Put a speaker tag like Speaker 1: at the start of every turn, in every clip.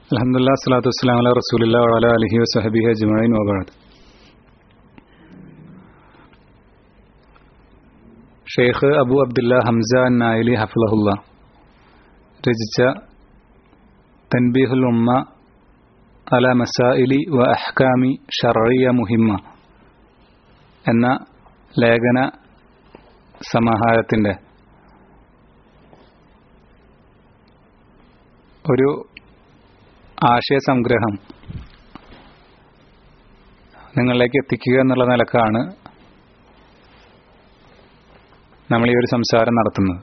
Speaker 1: അലഹമുല്ലാ സ്വലാത്തു വസ്സലാം അല റസൂലില്ല വല അലഹി വസഹബി അജ്മൈൻ വബാദ് Sheikh Abu Abdullah Hamza Naili ഹഫ്ലഹുല്ല രചിച്ച തൻബീഹുൽ ഉമ്മ അല മസായിലി വ അഹ്കാമി ഷറിയ മുഹിമ്മ എന്ന ലേഖന സമാഹാരത്തിൻ്റെ ഒരു ആശയസംഗ്രഹം നിങ്ങളിലേക്ക് എത്തിക്കുക എന്നുള്ള നിലക്കാണ് നമ്മൾ ഈ ഒരു സംസാരം നടത്തുന്നത്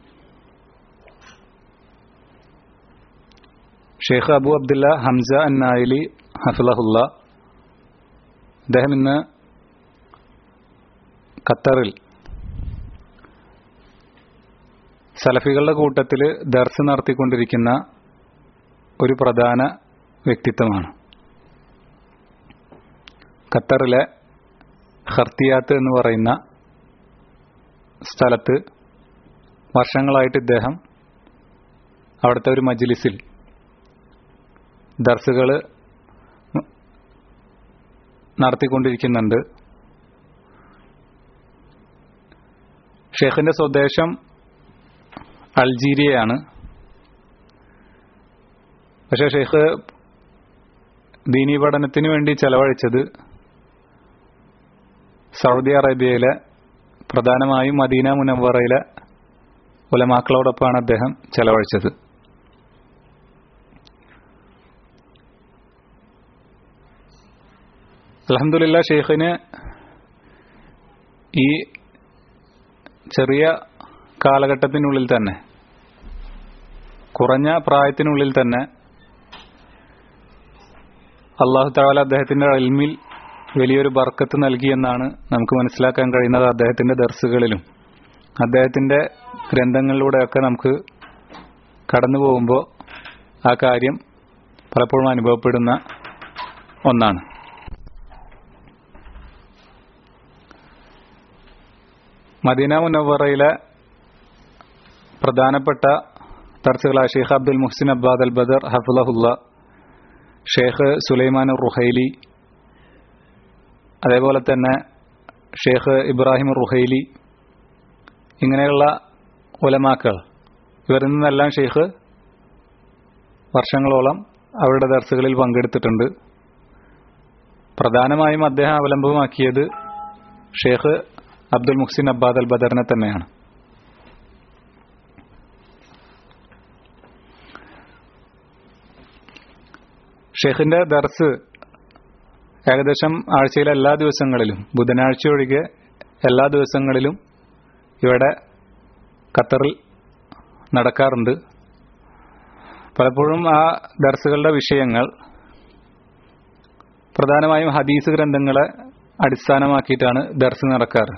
Speaker 1: ഷെയ്ഖ് അബു അബ്ദുല്ല ഹംസ അന്നായിലി ഹഫിലഹുല്ല അദ്ദേഹം ഇന്ന് ഖത്തറിൽ സലഫികളുടെ കൂട്ടത്തിൽ ദർസ് നടത്തിക്കൊണ്ടിരിക്കുന്ന ഒരു പ്രധാന വ്യക്തിത്വമാണ് ഖത്തറിലെ ഖർത്തിയാത്ത് എന്ന് പറയുന്ന സ്ഥലത്ത് വർഷങ്ങളായിട്ട് ഇദ്ദേഹം അവിടുത്തെ ഒരു മജ്ലിസിൽ ദർസുകൾ നടത്തിക്കൊണ്ടിരിക്കുന്നുണ്ട് ഷെയ്ഖിന്റെ സ്വദേശം അൾജീരിയയാണ് പക്ഷെ ഷെയ്ഖ് ദീനി പഠനത്തിന് വേണ്ടി ചെലവഴിച്ചത് സൗദി അറേബ്യയിലെ പ്രധാനമായും മദീന മുനവറയിലെ ഉലമാക്കളോടൊപ്പമാണ് അദ്ദേഹം ചെലവഴിച്ചത് അലഹമുല്ല ഷെയ്ഖിന് ഈ ചെറിയ കാലഘട്ടത്തിനുള്ളിൽ തന്നെ കുറഞ്ഞ പ്രായത്തിനുള്ളിൽ തന്നെ അള്ളാഹു താല അദ്ദേഹത്തിന്റെ അൽമിൽ വലിയൊരു ബർക്കത്ത് നൽകിയെന്നാണ് നമുക്ക് മനസ്സിലാക്കാൻ കഴിയുന്നത് അദ്ദേഹത്തിന്റെ ദർസുകളിലും അദ്ദേഹത്തിന്റെ ഗ്രന്ഥങ്ങളിലൂടെയൊക്കെ നമുക്ക് കടന്നു പോകുമ്പോൾ ആ കാര്യം പലപ്പോഴും അനുഭവപ്പെടുന്ന ഒന്നാണ് മദീന മുനവറയിലെ പ്രധാനപ്പെട്ട ദർസുകളായ Sheikh Abdul Muhsin Abbad al Badr ഹഫുലഹുല്ല ഷെയ്ഖ് സുലൈമാൻ റുഹൈലി അതേപോലെ തന്നെ ഷെയ്ഖ് ഇബ്രാഹിം റുഹൈലി ഇങ്ങനെയുള്ള ഉലമാക്കൾ ഇവരിൽ നിന്നെല്ലാം ഷെയ്ഖ് വർഷങ്ങളോളം അവരുടെ ദർസുകളിൽ പങ്കെടുത്തിട്ടുണ്ട് പ്രധാനമായും അദ്ദേഹം അവലംബമാക്കിയത് ഷെയ്ഖ് അബ്ദുൽ മുഹ്സിൻ അബ്ബാദ് അൽ ബദറിനെ തന്നെയാണ് ഷെയ്ഖിന്റെ ദർസ് ഏകദേശം ആഴ്ചയിലെ എല്ലാ ദിവസങ്ങളിലും ബുധനാഴ്ച ഒഴികെ എല്ലാ ദിവസങ്ങളിലും ഇവിടെ ഖത്തറിൽ നടക്കാറുണ്ട് പലപ്പോഴും ആ ദർസുകളുടെ വിഷയങ്ങൾ പ്രധാനമായും ഹദീസ് ഗ്രന്ഥങ്ങളെ അടിസ്ഥാനമാക്കിയിട്ടാണ് ദർസ് നടക്കാറ്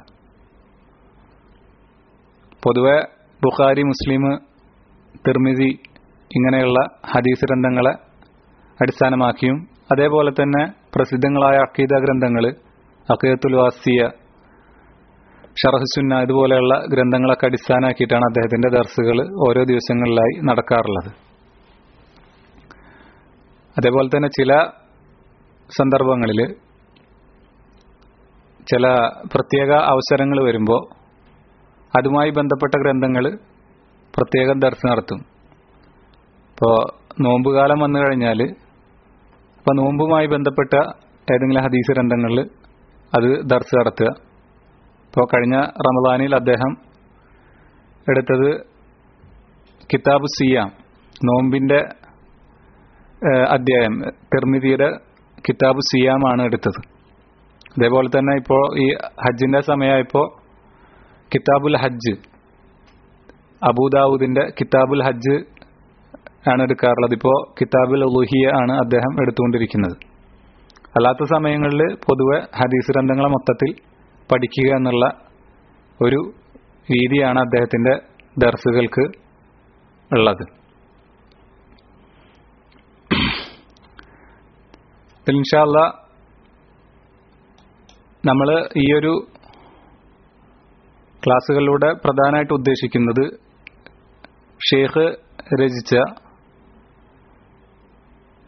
Speaker 1: പൊതുവെ ബുഖാരി മുസ്ലിം തിർമിതി ഇങ്ങനെയുള്ള ഹദീസ് ഗ്രന്ഥങ്ങളെ അടിസ്ഥാനമാക്കിയും അതേപോലെ തന്നെ പ്രസിദ്ധങ്ങളായ അക്കീദ ഗ്രന്ഥങ്ങൾ അക്കീദത്തുൽ വാസിയ ഷറഹുസുന്ന ഇതുപോലെയുള്ള ഗ്രന്ഥങ്ങളൊക്കെ അടിസ്ഥാനമാക്കിയിട്ടാണ് അദ്ദേഹത്തിന്റെ ദർസുകൾ ഓരോ ദിവസങ്ങളിലായി നടക്കാറുള്ളത് അതേപോലെ തന്നെ ചില സന്ദർഭങ്ങളിൽ ചില പ്രത്യേക അവസരങ്ങൾ വരുമ്പോൾ അതുമായി ബന്ധപ്പെട്ട ഗ്രന്ഥങ്ങൾ പ്രത്യേകം ദർശനം നടത്തും ഇപ്പോൾ നോമ്പുകാലം വന്നു കഴിഞ്ഞാൽ അപ്പോൾ നോമ്പുമായി ബന്ധപ്പെട്ട ഏതെങ്കിലും ഹദീസ് ഗ്രന്ഥങ്ങളിൽ അത് ദർസ് നടത്തുക ഇപ്പോൾ കഴിഞ്ഞ റമദാനിൽ അദ്ദേഹം എടുത്തത് കിതാബ് സിയാം നോമ്പിന്റെ അധ്യായം തിർമിതിയുടെ കിതാബ് സിയാമാണ് എടുത്തത് അതേപോലെ തന്നെ ഇപ്പോൾ ഈ ഹജ്ജിന്റെ സമയമായപ്പോൾ കിതാബുൽ ഹജ്ജ് അബൂദാവൂദിന്റെ കിതാബുൽ ഹജ്ജ് ആണ് എടുക്കാറുള്ളത് ഇപ്പോൾ കിതാബുൽ ലുഹിയ ആണ് അദ്ദേഹം എടുത്തുകൊണ്ടിരിക്കുന്നത് അല്ലാത്ത സമയങ്ങളിൽ പൊതുവെ ഹദീസ് ഗ്രന്ഥങ്ങളെ മൊത്തത്തിൽ പഠിക്കുക എന്നുള്ള ഒരു രീതിയാണ് അദ്ദേഹത്തിന്റെ ദർസുകൾക്ക് ഉള്ളത് ഇൻഷാല്ല നമ്മൾ ഈ ഒരു ക്ലാസ്സുകളിലൂടെ പ്രധാനമായിട്ട് ഉദ്ദേശിക്കുന്നത് ഷെയ്ഖ് രചിച്ച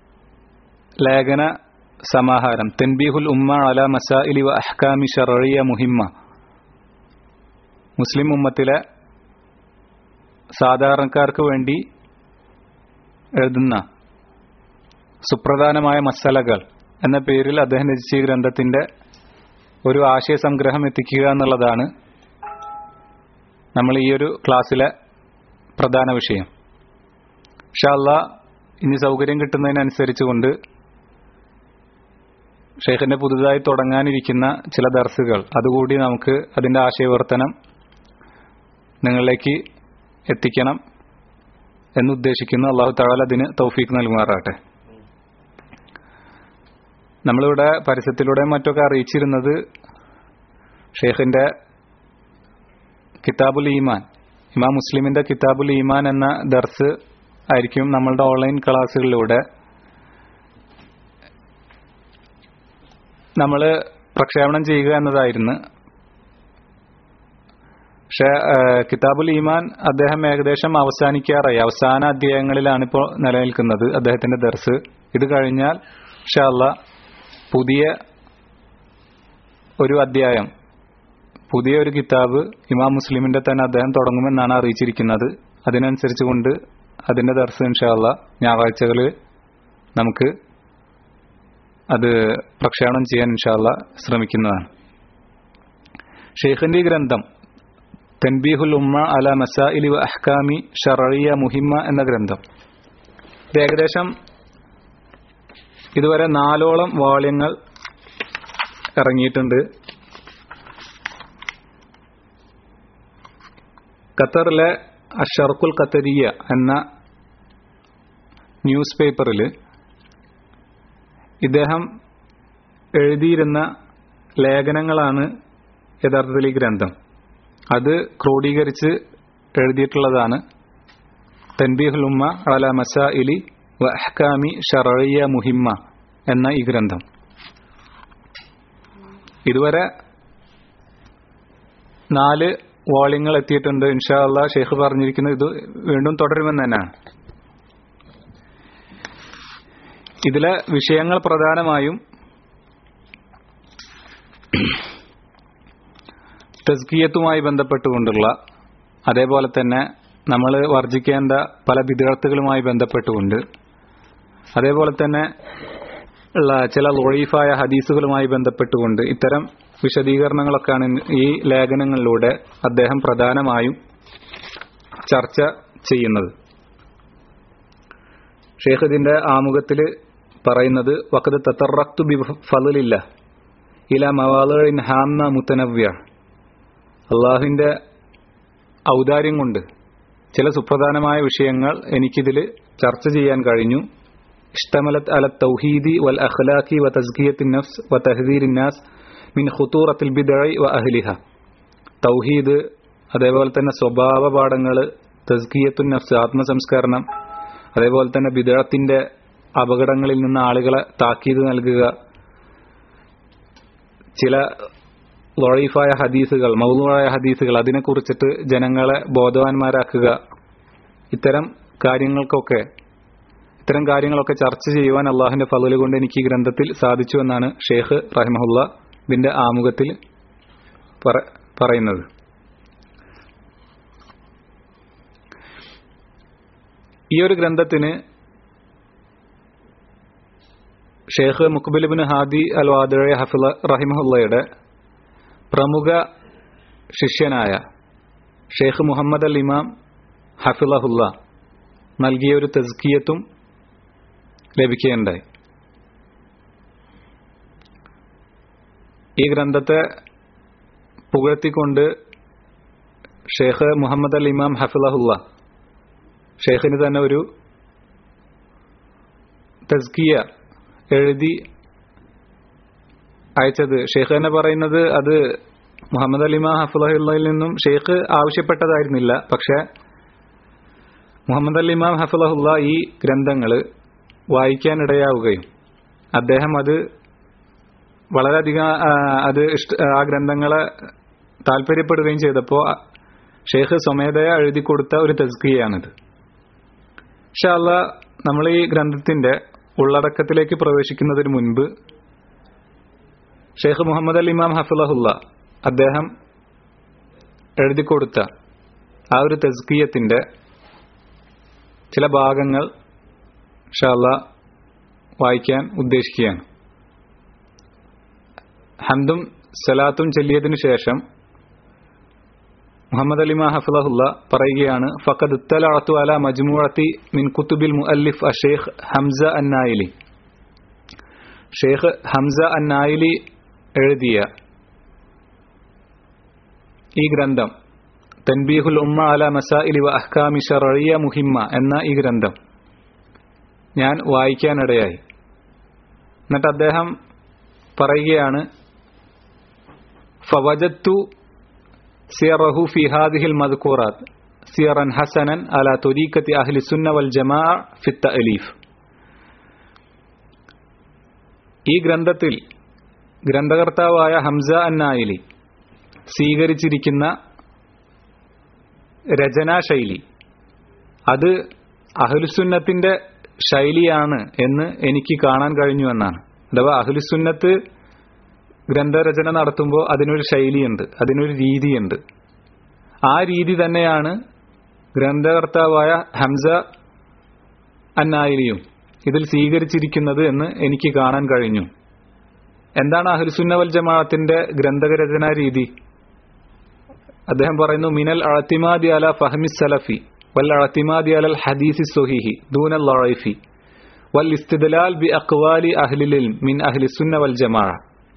Speaker 1: ലേഖന സമാഹാരം തെൻബീഹുൽ ഉമ്മ അല മസാഇലി വ അഹ്കാമി ഷറിയ മുഹിമ്മ മുസ്ലിം ഉമ്മത്തിലെ സാധാരണക്കാർക്ക് വേണ്ടി എഴുതുന്ന സുപ്രധാനമായ മസലകൾ എന്ന പേരിൽ അദ്ദേഹം രചിച്ച ഈ ഗ്രന്ഥത്തിന്റെ ഒരു ആശയ സംഗ്രഹം എത്തിക്കുക എന്നുള്ളതാണ് നമ്മൾ ഈ ഒരു ക്ലാസ്സിലെ പ്രധാന വിഷയം ഷാല്ല ഇനി സൗകര്യം കിട്ടുന്നതിനനുസരിച്ച് കൊണ്ട് ഷെയ്ഖിന്റെ പുതുതായി തുടങ്ങാനിരിക്കുന്ന ചില ദർസുകൾ അതുകൂടി നമുക്ക് അതിന്റെ ആശയവർത്തനം നിങ്ങളിലേക്ക് എത്തിക്കണം എന്നുദ്ദേശിക്കുന്നു അള്ളാഹു താല അതിന് തൗഫീഖ് നൽകുമാറാട്ടെ നമ്മളിവിടെ പരസ്യത്തിലൂടെ മറ്റൊക്കെ അറിയിച്ചിരുന്നത് ഷെയ്ഖിന്റെ കിതാബുൽ ഈമാൻ ഇമാം മുസ്ലിമിന്റെ കിതാബുൽ ഈമാൻ എന്ന ദർസ് ആയിരിക്കും നമ്മളുടെ ഓൺലൈൻ ക്ലാസ്സുകളിലൂടെ നമ്മൾ പ്രക്ഷേപണം ചെയ്യുക എന്നതായിരുന്നു പക്ഷെ കിതാബുൽ ഈമാൻ അദ്ദേഹം ഏകദേശം അവസാനിക്കാറായി അവസാന അധ്യായങ്ങളിലാണ് ഇപ്പോൾ നിലനിൽക്കുന്നത് അദ്ദേഹത്തിന്റെ ദർസ് ഇത് കഴിഞ്ഞാൽ ഷാല്ല പുതിയ ഒരു അധ്യായം പുതിയ ഒരു കിതാബ് ഇമാം മുസ്ലിമിന്റെ തന്നെ അദ്ദേഹം തുടങ്ങുമെന്നാണ് അറിയിച്ചിരിക്കുന്നത് അതിനനുസരിച്ച് കൊണ്ട് അതിന്റെ ദർസ് ഇൻഷാല്ല ഞായറാഴ്ചകളിൽ നമുക്ക് അത് പ്രക്ഷേപണം ചെയ്യാൻ ഇൻഷാല്ല ശ്രമിക്കുന്നതാണ് ഷെയ്ഖിന്റെ ഈ ഗ്രന്ഥം തെൻബീഹുൽ ഉമ്മ അല മസാഇലി വ അഹ്കാമി ഷറിയ മുഹിമ്മ എന്ന ഗ്രന്ഥം ഇത് ഏകദേശം ഇതുവരെ നാലോളം വാള്യങ്ങൾ ഇറങ്ങിയിട്ടുണ്ട് ഖത്തറിലെ അഷർക്കുൽ ഖത്തരിയ എന്ന ന്യൂസ് പേപ്പറിൽ ഇദ്ദേഹം എഴുതിയിരുന്ന ലേഖനങ്ങളാണ് യഥാർത്ഥത്തിൽ ഈ ഗ്രന്ഥം അത് ക്രോഡീകരിച്ച് എഴുതിയിട്ടുള്ളതാണ് തൻബീഹുൽ ഉമ്മ അല മസാഇലി വ അഹ്കാമി ഷറിയ മുഹിമ്മ എന്ന ഈ ഗ്രന്ഥം ഇതുവരെ നാല് വോളിയങ്ങൾ എത്തിയിട്ടുണ്ട് ഇൻഷാ അള്ളാ ഷെയ്ഖ് പറഞ്ഞിരിക്കുന്നത് ഇത് വീണ്ടും തുടരുമെന്ന് തന്നെയാണ് ഇതിലെ വിഷയങ്ങൾ പ്രധാനമായും തസ്കിയത്തുമായി ബന്ധപ്പെട്ടുകൊണ്ടുള്ള അതേപോലെ തന്നെ നമ്മൾ വർജിക്കേണ്ട പല വിദ്യാർത്ഥികളുമായി ബന്ധപ്പെട്ടുകൊണ്ട് അതേപോലെ തന്നെ ഉള്ള ചില ലൊഴീഫായ ഹദീസുകളുമായി ബന്ധപ്പെട്ടുകൊണ്ട് ഇത്തരം വിശദീകരണങ്ങളൊക്കെയാണ് ഈ ലേഖനങ്ങളിലൂടെ അദ്ദേഹം പ്രധാനമായും ചർച്ച ചെയ്യുന്നത് ഷെയ്ഖ് ഇതിന്റെ ആമുഖത്തിൽ പറയുന്നത് വക്കത് തത്തറക്തു ബി ഫലില്ല ഇല മവാലിൻ ഹാംന മുത്തനവ്യ അള്ളാഹുവിന്റെ ഔദാര്യം കൊണ്ട് ചില സുപ്രധാനമായ വിഷയങ്ങൾ എനിക്കിതിൽ ചർച്ച ചെയ്യാൻ കഴിഞ്ഞു ഇഷ്ടമലത് അല തൗഹീദി വൽ അഖ്ലാഖി വ തസ്കിയത്തിൻ നഫ്സ് വ തഹദീരിൻ നാസ് മിൻ ഖുതൂറത്തിൽ ബിദഇ വ അഹ്ലിഹ തൗഹീദ് അതേപോലെ തന്നെ സ്വഭാവ പാഠങ്ങൾ തസ്കിയത്തുൻ നഫ്സ് ആത്മസംസ്കരണം അതേപോലെ തന്നെ ബിദഴത്തിന്റെ അപകടങ്ങളിൽ നിന്ന് ആളുകളെ താക്കീത് നൽകുക ചില ലൊഴീഫായ ഹദീസുകൾ മൗലുവായ ഹദീസുകൾ അതിനെക്കുറിച്ചിട്ട് ജനങ്ങളെ ബോധവാന്മാരാക്കുക ഇത്തരം കാര്യങ്ങൾക്കൊക്കെ ഇത്തരം കാര്യങ്ങളൊക്കെ ചർച്ച ചെയ്യുവാൻ അള്ളാഹുവിന്റെ ഫലല് കൊണ്ട് എനിക്ക് ഈ ഗ്രന്ഥത്തിൽ സാധിച്ചു എന്നാണ് ഷെയ്ഖ് റഹിമഹുല്ല ഇതിന്റെ ആമുഖത്തിൽ പറയുന്നത് ഈ ഒരു ഗ്രന്ഥത്തിന് ഷെയ്ഖ് മുഖബിലിബിൻ ഹാദി അൽ വാദഴ ഹഫിള റഹിമഹുല്ലയുടെ പ്രമുഖ ശിഷ്യനായ ഷെയ്ഖ് മുഹമ്മദ് അൽ ഇമാം ഹഫിളഹുല്ല നൽകിയ ഒരു തസ്കിയത്തും ലഭിക്കുകയുണ്ടായി ഈ ഗ്രന്ഥത്തെ പുകഴ്ത്തിക്കൊണ്ട് ഷെയ്ഖ് മുഹമ്മദ് അൽ ഇമാം ഹഫിളഹുല്ല ഷെയ്ഖിന് തന്നെ ഒരു തസ്കിയ എഴുതി അയച്ചത് ഷെയ്ഖ് തന്നെ പറയുന്നത് അത് മുഹമ്മദ് അലിമ ഹഫുലഹുല്ലയിൽ നിന്നും ഷെയ്ഖ് ആവശ്യപ്പെട്ടതായിരുന്നില്ല പക്ഷെ മുഹമ്മദ് അലിമാം ഹഫുലഹുല്ല ഈ ഗ്രന്ഥങ്ങൾ വായിക്കാനിടയാവുകയും അദ്ദേഹം അത് വളരെയധികം അത് ഇഷ്ട ആ ഗ്രന്ഥങ്ങളെ താല്പര്യപ്പെടുകയും ചെയ്തപ്പോൾ ഷെയ്ഖ് സ്വമേധയ എഴുതി കൊടുത്ത ഒരു തസ്കിയാണിത് പക്ഷെ അല്ല നമ്മൾ ഈ ഗ്രന്ഥത്തിന്റെ ഉള്ളടക്കത്തിലേക്ക് പ്രവേശിക്കുന്നതിന് മുൻപ് ഷെയ്ഖ് മുഹമ്മദ് അൽ ഇമാം ഹഫിളഹുല്ല അദ്ദേഹം എഴുതി കൊടുത്ത ആ ഒരു തസ്കിയത്തിന്റെ ചില ഭാഗങ്ങൾ ഷാല്ല വായിക്കാൻ ഉദ്ദേശിക്കുകയാണ് ഹംദും സലാത്തും ചൊല്ലിയതിനു ശേഷം മുഹമ്മദ് അലിമ ഹഫ്ലഹുല്ല പറയുകയാണ് ഫഖദ് ഇത്തലഅത്തു അല മജ്മുഅത്തി മിൻ കുത്തുബിൽ മുഅല്ലിഫ് അഷേഖ് ഹംസ അന്നായിലി ഷേഖ് ഹംസ അന്നായിലി എഴുതിയ ഈ ഗ്രന്ഥം തൻബീഹുൽ ഉമ്മ അല മസാഇലി വ അഹ്കാമി ഷറഴിയ മുഹിമ്മ എന്ന ഈ ഗ്രന്ഥം ഞാൻ വായിക്കാനിടയായി എന്നിട്ട് അദ്ദേഹം പറയുകയാണ് ഫവജത്തു സിയറഹു ഫി ഹാദിഹിൽ മദ്കൂറാത്ത് സിയറൻ ഹസനൻ അല തൊരീക്കത്തി അഹ്ലി സുന്ന വൽ ജമാ ഫിത്ത അലീഫ് ഈ ഗ്രന്ഥത്തിൽ ഗ്രന്ഥകർത്താവായ ഹംസ അന്നായിലി സ്വീകരിച്ചിരിക്കുന്ന രചനാശൈലി അത് അഹ്ലുസുന്നത്തിന്റെ ശൈലിയാണ് എന്ന് എനിക്ക് കാണാൻ കഴിഞ്ഞു എന്നാണ് അഥവാ അഹ്ലുസുന്നത്ത് ഗ്രന്ഥരചന നടത്തുമ്പോൾ അതിനൊരു ശൈലിയുണ്ട് അതിനൊരു രീതിയുണ്ട് ആ രീതി തന്നെയാണ് ഗ്രന്ഥകർത്താവായ ഹംസ അന്നായിലിയും ഇതിൽ സ്വീകരിച്ചിരിക്കുന്നത് എന്ന് എനിക്ക് കാണാൻ കഴിഞ്ഞു എന്താണ് അഹ്ലുസുന്ന വൽ ജമാഅത്തിന്റെ ഗ്രന്ഥരചനാ രീതി അദ്ദേഹം പറയുന്നു മിനൽ അഴത്തിമാദി അല ഫഹമി സലഫി വൽ അഴത്തിമാദി അലൽ ഹദീസി സൊഹിഹി ദൂനൽ ലറൈഫി വൽ ഇസ്തിദലാൽ ബി അക്വാലി അഹ്ലിൽ മിൻ അഹ്ലിസുന്ന വൽ ജമാഅ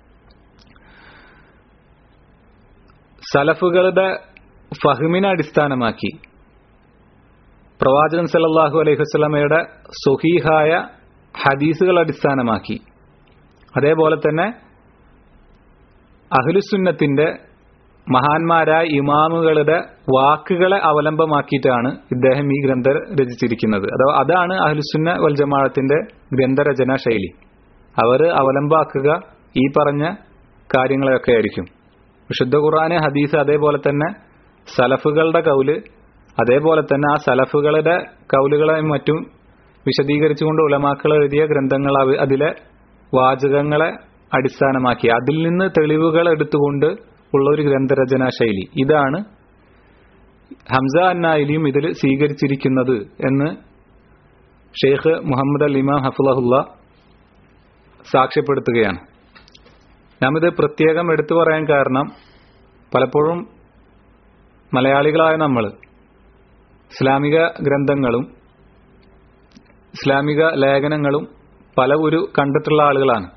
Speaker 1: സലഫുകളുടെ ഫഹ്മിനെ അടിസ്ഥാനമാക്കി പ്രവാചകൻ സല്ലല്ലാഹു അലൈഹി വസല്ലമയുടെ സുഹീഹായ ഹദീസുകൾ അടിസ്ഥാനമാക്കി അതേപോലെ തന്നെ അഹ്ലുസുന്നത്തിന്റെ മഹാന്മാരായ ഇമാമുകളുടെ വാക്കുകളെ അവലംബമാക്കിയിട്ടാണ് ഇദ്ദേഹം ഈ ഗ്രന്ഥം രചിച്ചിരിക്കുന്നത് അഥവാ അതാണ് അഹ്ലുസുന്ന വൽ ജമാഅത്തിന്റെ ഗ്രന്ഥരചനാ ശൈലി അവർ അവലംബാക്കുക ഈ പറഞ്ഞ കാര്യങ്ങളെയൊക്കെ ആയിരിക്കും വിശുദ്ധ ഖുർആന് ഹദീസ് അതേപോലെ തന്നെ സലഫുകളുടെ കൗല് അതേപോലെ തന്നെ ആ സലഫുകളുടെ കൗലുകളെയും മറ്റും വിശദീകരിച്ചുകൊണ്ട് ഉലമാക്കൾ എഴുതിയ ഗ്രന്ഥങ്ങൾ അതിലെ വാചകങ്ങളെ അടിസ്ഥാനമാക്കി അതിൽ നിന്ന് തെളിവുകൾ എടുത്തുകൊണ്ട് ഉള്ള ഒരു ഗ്രന്ഥരചനാ ശൈലി ഇതാണ് ഹംസ അന്നായിലിയും ഇതിൽ സ്വീകരിച്ചിരിക്കുന്നത് എന്ന് ഷെയ്ഖ് മുഹമ്മദ് അൽ ഇമാം ഹഫുലഹുല്ല സാക്ഷ്യപ്പെടുത്തുകയാണ് നാം ഇത് പ്രത്യേകം എടുത്തു പറയാൻ കാരണം പലപ്പോഴും മലയാളികളായ നമ്മൾ ഇസ്ലാമിക ഗ്രന്ഥങ്ങളും ഇസ്ലാമിക ലേഖനങ്ങളും പല ഒരു കണ്ടിട്ടുള്ള ആളുകളാണ്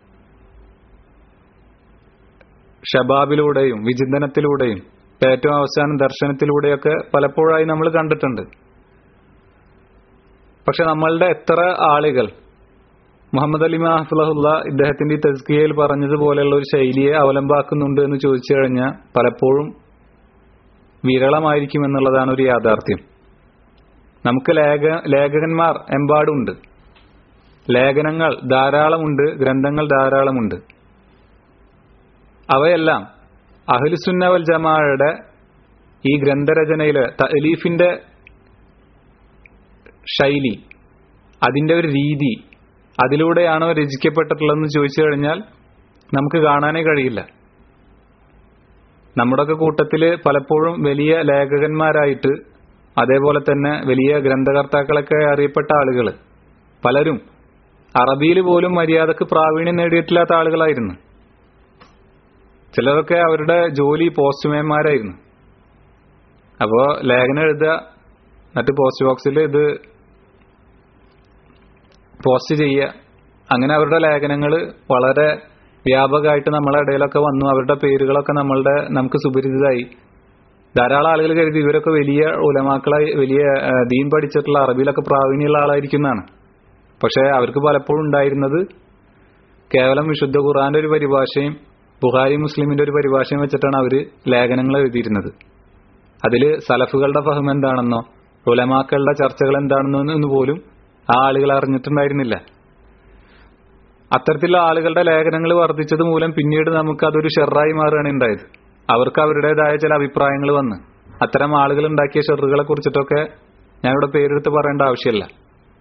Speaker 1: ഷബാബിലൂടെയും വിചിന്തനത്തിലൂടെയും ഏറ്റവും അവസാനം ദർശനത്തിലൂടെയൊക്കെ പലപ്പോഴായി നമ്മൾ കണ്ടിട്ടുണ്ട് പക്ഷെ നമ്മളുടെ എത്ര ആളുകൾ മുഹമ്മദ് അലി മാഹഫുലഹുല്ല ഇദ്ദേഹത്തിന്റെ ഈ തസ്കിയയിൽ പറഞ്ഞതുപോലെയുള്ള ഒരു ശൈലിയെ അവലംബാക്കുന്നുണ്ട് എന്ന് ചോദിച്ചു കഴിഞ്ഞാൽ പലപ്പോഴും വിരളമായിരിക്കും എന്നുള്ളതാണ് ഒരു യാഥാർത്ഥ്യം നമുക്ക് ലേഖ ലേഖകന്മാർ എമ്പാടുണ്ട് ലേഖനങ്ങൾ ധാരാളമുണ്ട് ഗ്രന്ഥങ്ങൾ ധാരാളമുണ്ട് അവയെല്ലാം അഹ്ലുസുന്ന വൽ ജമാഅയുടെ ഈ ഗ്രന്ഥരചനയിലെ തലീഫിന്റെ ശൈലി അതിന്റെ ഒരു രീതി അതിലൂടെയാണോ രചിക്കപ്പെട്ടിട്ടുള്ളതെന്ന് ചോദിച്ചു കഴിഞ്ഞാൽ നമുക്ക് കാണാനേ കഴിയില്ല നമ്മുടെയൊക്കെ കൂട്ടത്തില് പലപ്പോഴും വലിയ ലേഖകന്മാരായിട്ട് അതേപോലെ തന്നെ വലിയ ഗ്രന്ഥകർത്താക്കളൊക്കെ അറിയപ്പെട്ട ആളുകൾ പലരും അറബിയിൽ പോലും മര്യാദക്ക് പ്രാവീണ്യം നേടിയിട്ടില്ലാത്ത ആളുകളായിരുന്നു ചിലരൊക്കെ അവരുടെ ജോലി പോസ്റ്റ്മാൻമാരായിരുന്നു അപ്പോ ലേഖനം എഴുതുക എന്നിട്ട് പോസ്റ്റ് ബോക്സിൽ ഇത് പോസ്റ്റ് ചെയ്യുക അങ്ങനെ അവരുടെ ലേഖനങ്ങൾ വളരെ വ്യാപകമായിട്ട് നമ്മളെ ഇടയിലൊക്കെ വന്നു അവരുടെ പേരുകളൊക്കെ നമ്മളുടെ നമുക്ക് സുപരിചിതമായി ധാരാളം ആളുകൾ കരുതി ഇവരൊക്കെ വലിയ ഉലമാക്കളായി വലിയ ദീൻ പഠിച്ചിട്ടുള്ള അറബിയിലൊക്കെ പ്രാവീണ്യമുള്ള ആളായിരിക്കുന്നതാണ് പക്ഷെ അവർക്ക് പലപ്പോഴും ഉണ്ടായിരുന്നത് കേവലം വിശുദ്ധ ഖുറാന്റെ ഒരു പരിഭാഷയും ബുഹാരി മുസ്ലിമിന്റെ ഒരു പരിഭാഷയും വെച്ചിട്ടാണ് അവര് ലേഖനങ്ങൾ എഴുതിയിരുന്നത് അതില് സലഫുകളുടെ ഫഹം എന്താണെന്നോ ഉലമാക്കളുടെ ചർച്ചകൾ എന്താണെന്നോ എന്ന് പോലും ആ ആളുകൾ അറിഞ്ഞിട്ടുണ്ടായിരുന്നില്ല അത്തരത്തിലുള്ള ആളുകളുടെ ലേഖനങ്ങൾ വർദ്ധിച്ചത് മൂലം പിന്നീട് നമുക്ക് അതൊരു ഷെറായി മാറുകയാണ് ഉണ്ടായത് അവർക്ക് അവരുടേതായ ചില അഭിപ്രായങ്ങൾ വന്ന് അത്തരം ആളുകൾ ഉണ്ടാക്കിയ ഷെറുകളെ കുറിച്ചിട്ടൊക്കെ ഞാനിവിടെ പേരെടുത്ത് പറയേണ്ട ആവശ്യമില്ല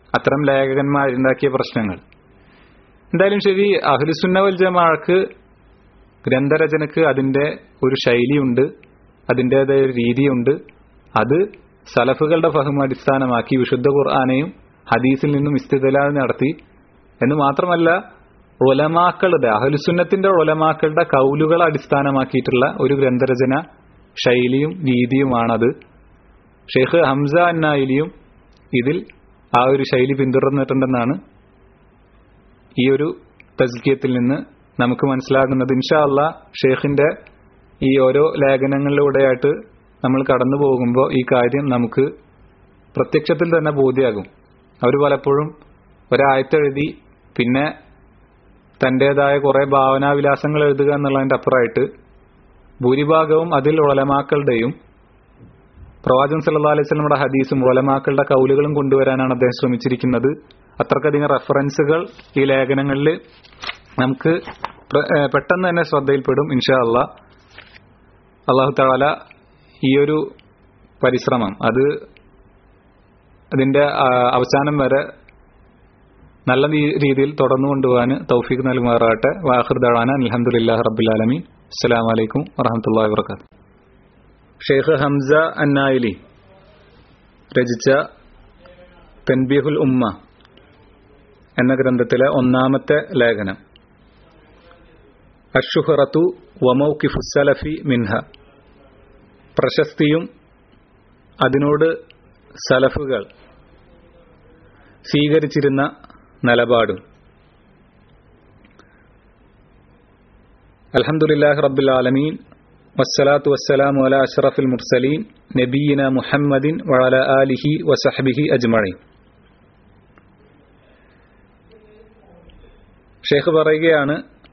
Speaker 1: അത്തരം ലേഖകന്മാരുണ്ടാക്കിയ പ്രശ്നങ്ങൾ എന്തായാലും ശരി അഹ്ലുസുന്നവൽ ജമാക്ക് ഗ്രന്ഥരചനക്ക് അതിന്റെ ഒരു ശൈലിയുണ്ട് അതിൻ്റെതായ ഒരു രീതിയുണ്ട് അത് സലഫുകളുടെ ഫഹം അടിസ്ഥാനമാക്കി വിശുദ്ധ ഖുർആാനെയും ഹദീസിൽ നിന്നും ഇസ്തിദലാൽ നടത്തി എന്ന് മാത്രമല്ല ഒലമാക്കളുടെ അഹലുസുന്നത്തിന്റെ ഒലമാക്കളുടെ കൗലുകൾ അടിസ്ഥാനമാക്കിയിട്ടുള്ള ഒരു ഗ്രന്ഥരചന ശൈലിയും രീതിയുമാണത് ഷെയ്ഖ് ഹംസ അന്നായിലിയും ഇതിൽ ആ ഒരു ശൈലി പിന്തുടർന്നിട്ടുണ്ടെന്നാണ് ഈ ഒരു തസ്കിയത്തിൽ നിന്ന് നമുക്ക് മനസ്സിലാകുന്നത് ഇൻഷാ അല്ല ഷെയ്ഖിന്റെ ഈ ഓരോ ലേഖനങ്ങളിലൂടെയായിട്ട് നമ്മൾ കടന്നു പോകുമ്പോൾ ഈ കാര്യം നമുക്ക് പ്രത്യക്ഷത്തിൽ തന്നെ ബോധ്യമാകും അവർ പലപ്പോഴും ഒരായത്തെഴുതി പിന്നെ തന്റേതായ കുറെ ഭാവനാവിലാസങ്ങൾ എഴുതുക എന്നുള്ളതിന്റെ അപ്പുറമായിട്ട് ഭൂരിഭാഗവും അതിൽ ഒലമാക്കളുടെയും പ്രവാചകൻ സല്ലാ അലൈഹി സ്വലമുടെ ഹദീസും ഒലമാക്കളുടെ കൗലുകളും കൊണ്ടുവരാനാണ് അദ്ദേഹം ശ്രമിച്ചിരിക്കുന്നത് അത്രക്കധികം റെഫറൻസുകൾ ഈ ലേഖനങ്ങളിൽ നമുക്ക് പെട്ടെന്ന് തന്നെ ശ്രദ്ധയിൽപ്പെടും ഇൻഷാ അള്ളാ അള്ളാഹു താല ഈ ഒരു പരിശ്രമം അത് അതിന്റെ അവസാനം വരെ നല്ല രീതിയിൽ തുടർന്നു കൊണ്ടുപോകാൻ തൗഫീഖ് നൽകുമാറാകട്ടെ വാഹൃദാന അലഹമുല്ലാ റബുലാലമീൻ അസ്സാം വലൈക്കും വറഹമത്തല്ലാ വർക്കാത്ത് ഷെയ്ഖ് ഹംസ അന്നായിലി രചിച്ച തൻബീഹുൽ ഉമ്മ എന്ന ഗ്രന്ഥത്തിലെ ഒന്നാമത്തെ ലേഖനം അഷുഹറത്തു വമൌക്കിഫുസലഫി മിൻഹ പ്രശസ്തിയും അതിനോട് സലഫുകൾ സ്വീകരിച്ചിരുന്ന നിലപാടും അൽഹംദുലില്ലാഹി റബ്ബിൽ ആലമീൻ വസ്സലാത്തു വസ്സലാമു അല അഷ്റഫിൽ മുർസലീൻ നബീന മുഹമ്മദിൻ വഅല ആലിഹി വസഹ്ബിഹി അജ്മഈൻ ഷെയ്ഖ് പറയുകയാണ്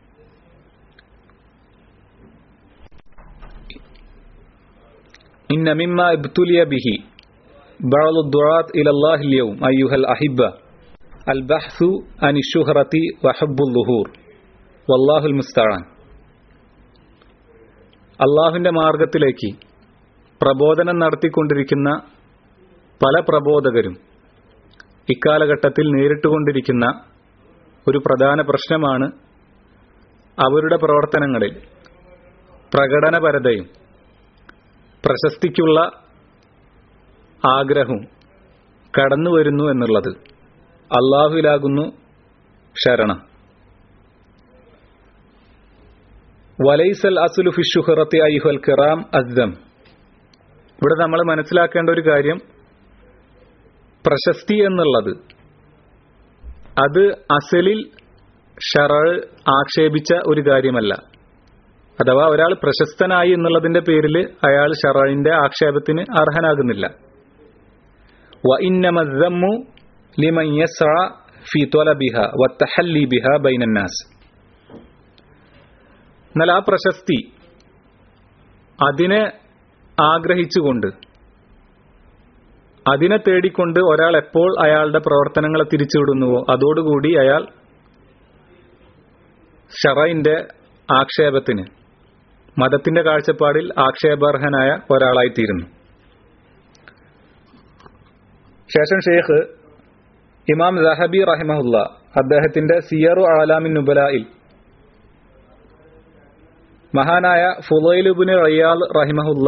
Speaker 1: إن مما ابتلي به بعض الدعاة إلى الله اليوم أيها الأحبة البحث عن الشهرة وحب الظهور والله المستعان അള്ളാഹുവിന്റെ മാർഗത്തിലേക്ക് പ്രബോധനം നടത്തിക്കൊണ്ടിരിക്കുന്ന പല പ്രബോധകരും ഇക്കാലഘട്ടത്തിൽ നേരിട്ടുകൊണ്ടിരിക്കുന്ന ഒരു പ്രധാന പ്രശ്നമാണ് അവരുടെ പ്രവർത്തനങ്ങളിൽ പ്രകടനപരതയും പ്രശസ്തിക്കുള്ള ആഗ്രഹവും കടന്നു വരുന്നു എന്നുള്ളത് അള്ളാഹുലാകുന്നു ശരണം വലൈസൽ അസുലു ഫിഷുഹറത്തി അയ്യുഹൽ കിറാം അസ്ദം ഇവിടെ നമ്മൾ മനസ്സിലാക്കേണ്ട ഒരു കാര്യം പ്രശസ്തി എന്നുള്ളത് അത് അസലിൽ ഷറ ആക്ഷേപിച്ച ഒരു കാര്യമല്ല അഥവാ ഒരാൾ പ്രശസ്തനായി എന്നുള്ളതിന്റെ പേരിൽ അയാൾ ഷറയിന്റെ ആക്ഷേപത്തിന് അർഹനാകുന്നില്ല എന്നാൽ ആ പ്രശസ്തി അതിനെ ആഗ്രഹിച്ചുകൊണ്ട് അതിനെ തേടിക്കൊണ്ട് ഒരാൾ എപ്പോൾ അയാളുടെ പ്രവർത്തനങ്ങളെ തിരിച്ചുവിടുന്നുവോ അതോടുകൂടി അയാൾ ഷറയിന്റെ ആക്ഷേപത്തിന് മതത്തിന്റെ കാഴ്ചപ്പാടിൽ ആക്ഷേപാർഹനായ ഒരാളായിത്തീരുന്നു ശേഷം ഷെയ്ഖ് ഇമാം ജഹബി റഹിമഹുല്ല അദ്ദേഹത്തിന്റെ സിയറു ആലാമിൻ നുബലായിൽ മഹാനായ ഫുലൈലുബിന് റയ്യാൽ റഹിമഹുല്ല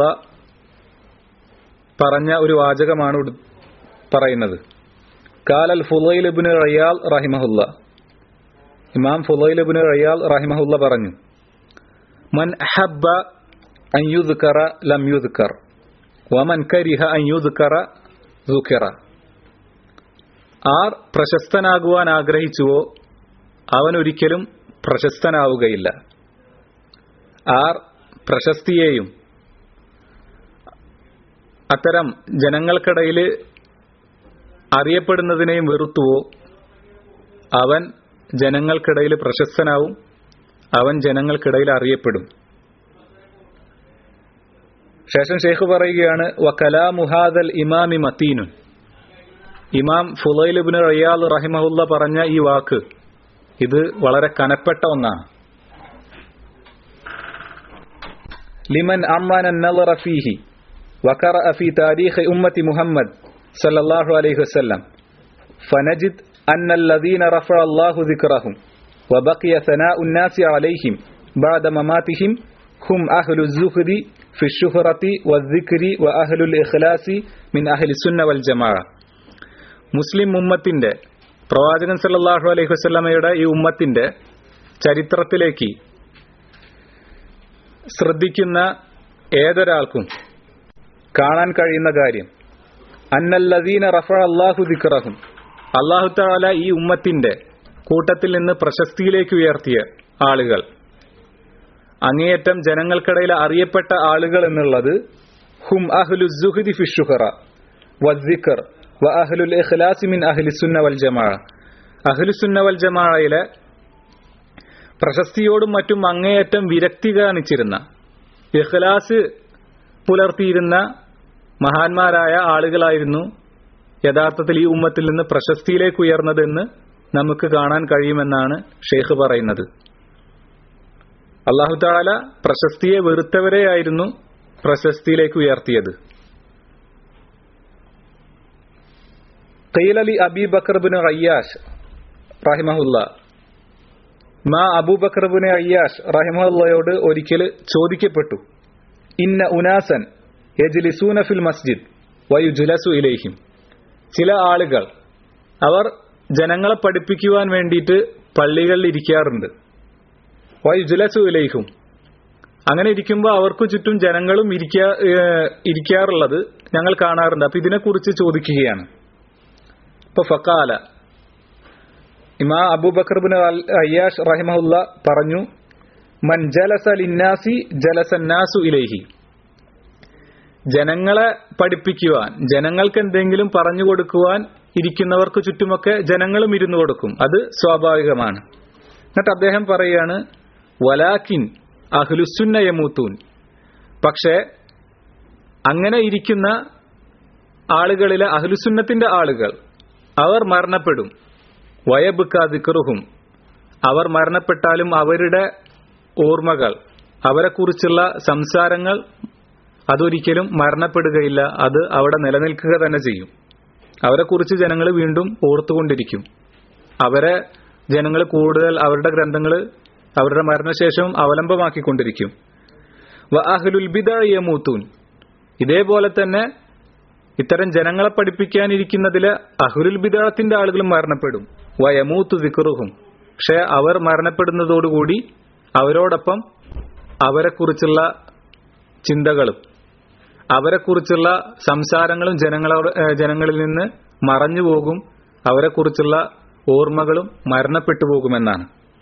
Speaker 1: പറഞ്ഞ ഒരു വാചകമാണ് പറയുന്നത് കാലൽ ഫുലൈലുബിന് റയ്യാൽ റഹിമഹുല്ല ഇമാം ഫുലൈലുബിന് റയ്യാൽ റഹിമഹുല്ല പറഞ്ഞു മൻ അഹബ്ബ അൻ യുദ്കറ ലം യുദ്കർ വമൻ കരിഹ അൻ യുദ്കറ ദുഃഖിറ ആർ പ്രശസ്തനാകുവാൻ ആഗ്രഹിച്ചുവോ അവൻ ഒരിക്കലും പ്രശസ്തനാവുകയില്ല ആർ പ്രശസ്തിയെയും അത്തരം ജനങ്ങൾക്കിടയിൽ അറിയപ്പെടുന്നതിനെയും വെറുത്തുവോ അവൻ ജനങ്ങൾക്കിടയിൽ പ്രശസ്തനാവും അവൻ ജനങ്ങൾക്കിടയിൽ അറിയപ്പെടും ശേഷം ഷെയ്ഖ് പറയുകയാണ് വക്കലാ മുഹാദൽ ഇമാമി മത്തീനുൻ ഇമാം ഫുലൈലിബിന് റയ്യാൽ റഹിമഹുല്ല പറഞ്ഞ ഈ വാക്ക് ഇത് വളരെ കനപ്പെട്ട ഒന്നാണ് ലിമൻ അമ്മാൻ النظر فيه وقرأ في تاريخ أمة محمد صلى الله عليه وسلم ഫനജിദ് അന്നല്ലദീന റഫ അല്ലാഹു ദിക്റഹും വബഖിയ സനാഉ الناس عليهم بعد مماتهم هم أهل الزهد في الشهرة والذكر وأهل الإخلاص من أهل السنة والجماعة മുസ്ലിം ഉമ്മത്തിന്റെ പ്രവാചകൻ സല്ലല്ലാഹു അലൈഹി വസല്ലമയുടെ ഈ ഉമ്മത്തിന്റെ ചരിത്രത്തിലേക്ക് ശ്രദ്ധിക്കുന്ന ഏതൊരാൾക്കും കാണാൻ കഴിയുന്ന കാര്യം അന്നല്ലദീന റഫ അള്ളാഹു ദിക്റഹും അള്ളാഹു താല ഈ ഉമ്മത്തിന്റെ കൂട്ടത്തിൽ നിന്ന് പ്രശസ്തിയിലേക്ക് ഉയർത്തിയ ആളുകൾ അങ്ങേയറ്റം ജനങ്ങൾക്കിടയിൽ അറിയപ്പെട്ട ആളുകൾ എന്നുള്ളത് ഹും അഹ്ലു സുഹദി ഫിഷുഹറ വദ്ദിക്കർ വ അഹ്ലുൽ ഇഖ്ലാസി മിൻ അഹ്ലി സുന്ന വൽ ജമാഅ അഹ്ലു സുന്ന വൽ ജമാഅയിലെ പ്രശസ്തിയോടും മറ്റും അങ്ങേയറ്റം വിരക്തി കാണിച്ചിരുന്ന ഇഖ്ലാസ് പുലർത്തിയിരുന്ന മഹാന്മാരായ ആളുകളായിരുന്നു യഥാർത്ഥത്തിൽ ഈ ഉമ്മത്തിൽ നിന്ന് പ്രശസ്തിയിലേക്ക് ഉയർന്നതെന്ന് നമുക്ക് കാണാൻ കഴിയുമെന്നാണ് ഷെയ്ഖ് പറയുന്നത് അള്ളാഹു താല പ്രശസ്തിയെ വെറുത്തവരെയായിരുന്നു പ്രശസ്തിയിലേക്ക് ഉയർത്തിയത് ഖീലലി അബി ബക്കർബിന് അയ്യാഷ് റഹിമഹുല്ല മാ അബൂബക്കർബിന് അയ്യാഷ് റഹിമഹുല്ലയോട് ഒരിക്കൽ ചോദിക്കപ്പെട്ടു ഇന്ന ഉനാസൻ യജ്ലിസൂന ഫിൽ മസ്ജിദ് വയുജുലസു ഇലേഹിം ചില ആളുകൾ അവർ ജനങ്ങളെ പഠിപ്പിക്കുവാൻ വേണ്ടിയിട്ട് പള്ളികളിൽ ഇരിക്കാറുണ്ട് വയുജുലസു ഇലേഹും അങ്ങനെ ഇരിക്കുമ്പോൾ അവർക്ക് ചുറ്റും ജനങ്ങളും ഇരിക്കാ ഏഹ് ഇരിക്കാറുള്ളത് ഞങ്ങൾ കാണാറുണ്ട് അപ്പൊ ഇതിനെക്കുറിച്ച് ചോദിക്കുകയാണ് ഇപ്പൊ ഫക്കാല ഇമാ അബൂബക്കർ ബിൻ അയ്യാഷ് റഹിമഹുല്ല പറഞ്ഞു മൻ ജലസ ലിന്നാസി ജലസന്നാസു ഇലേഹി ജനങ്ങളെ പഠിപ്പിക്കുവാൻ ജനങ്ങൾക്ക് എന്തെങ്കിലും പറഞ്ഞു കൊടുക്കുവാൻ ഇരിക്കുന്നവർക്ക് ചുറ്റുമൊക്കെ ജനങ്ങളും ഇരുന്നു കൊടുക്കും അത് സ്വാഭാവികമാണ് എന്നിട്ട് അദ്ദേഹം പറയുകയാണ് വലാക്കിൻ അഹ്ലുസുന്ന യമൂത്തൂൻ പക്ഷേ അങ്ങനെ ഇരിക്കുന്ന ആളുകളിലെ അഹ്ലുസുന്നത്തിന്റെ ആളുകൾ അവർ മരണപ്പെടും വയബുക്കാതിക്കറുഹും അവർ മരണപ്പെട്ടാലും അവരുടെ ഓർമ്മകൾ അവരെക്കുറിച്ചുള്ള സംസാരങ്ങൾ അതൊരിക്കലും മരണപ്പെടുകയില്ല അത് അവിടെ നിലനിൽക്കുക തന്നെ ചെയ്യും അവരെക്കുറിച്ച് ജനങ്ങൾ വീണ്ടും ഓർത്തുകൊണ്ടിരിക്കും അവരെ ജനങ്ങൾ കൂടുതൽ അവരുടെ ഗ്രന്ഥങ്ങൾ അവരുടെ മരണശേഷവും അവലംബമാക്കിക്കൊണ്ടിരിക്കും വ അഹ്ലുൽ യമൂത്തൂൻ ഇതേപോലെ തന്നെ ഇത്തരം ജനങ്ങളെ പഠിപ്പിക്കാനിരിക്കുന്നതില് അഹുലുൽ ബിദാത്തിന്റെ ആളുകളും മരണപ്പെടും വയമൂത്തു ദിക്റുഹും പക്ഷെ അവർ മരണപ്പെടുന്നതോടുകൂടി അവരോടൊപ്പം അവരെക്കുറിച്ചുള്ള ചിന്തകളും അവരെക്കുറിച്ചുള്ള സംസാരങ്ങളും ജനങ്ങളോട് ഏഹ് ജനങ്ങളിൽ നിന്ന് മറഞ്ഞു പോകും അവരെക്കുറിച്ചുള്ള ഓർമ്മകളും മരണപ്പെട്ടു പോകുമെന്നാണ്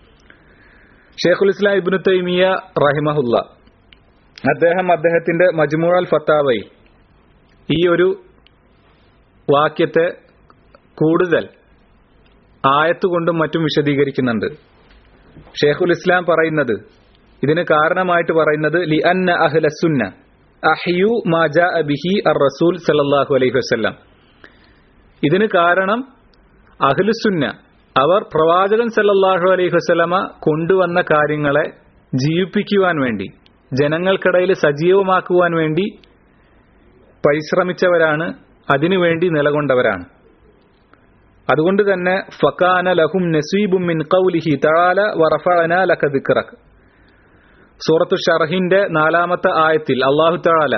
Speaker 1: ഷേഖുൽ ഇസ്ലാം ഇബ്നു തൈമിയ റഹിമഹുല്ല അദ്ദേഹം അദ്ദേഹത്തിന്റെ മജ്മൂഅൽ ഫത്താവയിൽ ഈ ഒരു വാക്യത്തെ കൂടുതൽ ആയത്തുകൊണ്ടും മറ്റും വിശദീകരിക്കുന്നുണ്ട് ഷേഖുൽ ഇസ്ലാം പറയുന്നത് ഇതിന് കാരണമായിട്ട് പറയുന്നത് ലി അന്ന അഹ്ല സുന്ന അഹ്യു മാജാ ബിഹി അർ റസൂൽ സല്ലല്ലാഹു അലൈഹി വസല്ലം ഇതിന് കാരണം അഹ്ലുസുന്ന അവർ പ്രവാചകൻ സല്ലല്ലാഹു അലൈഹി വസല്ലമ കൊണ്ടുവന്ന കാര്യങ്ങളെ ജീവിപ്പിക്കുവാൻ വേണ്ടി ജനങ്ങൾക്കിടയിൽ സജീവമാക്കുവാൻ വേണ്ടി പരിശ്രമിച്ചവരാണ് അതിനുവേണ്ടി നിലകൊണ്ടവരാണ് അതുകൊണ്ട് തന്നെ ഫക്കാന ലഹും നസീബും മിൻ ഖൗലിഹി തആല വറഫഅന ലക ദിക്റക് സൂറത്തു ഷർഹിന്റെ നാലാമത്തെ ആയത്തിൽ അള്ളാഹു തആല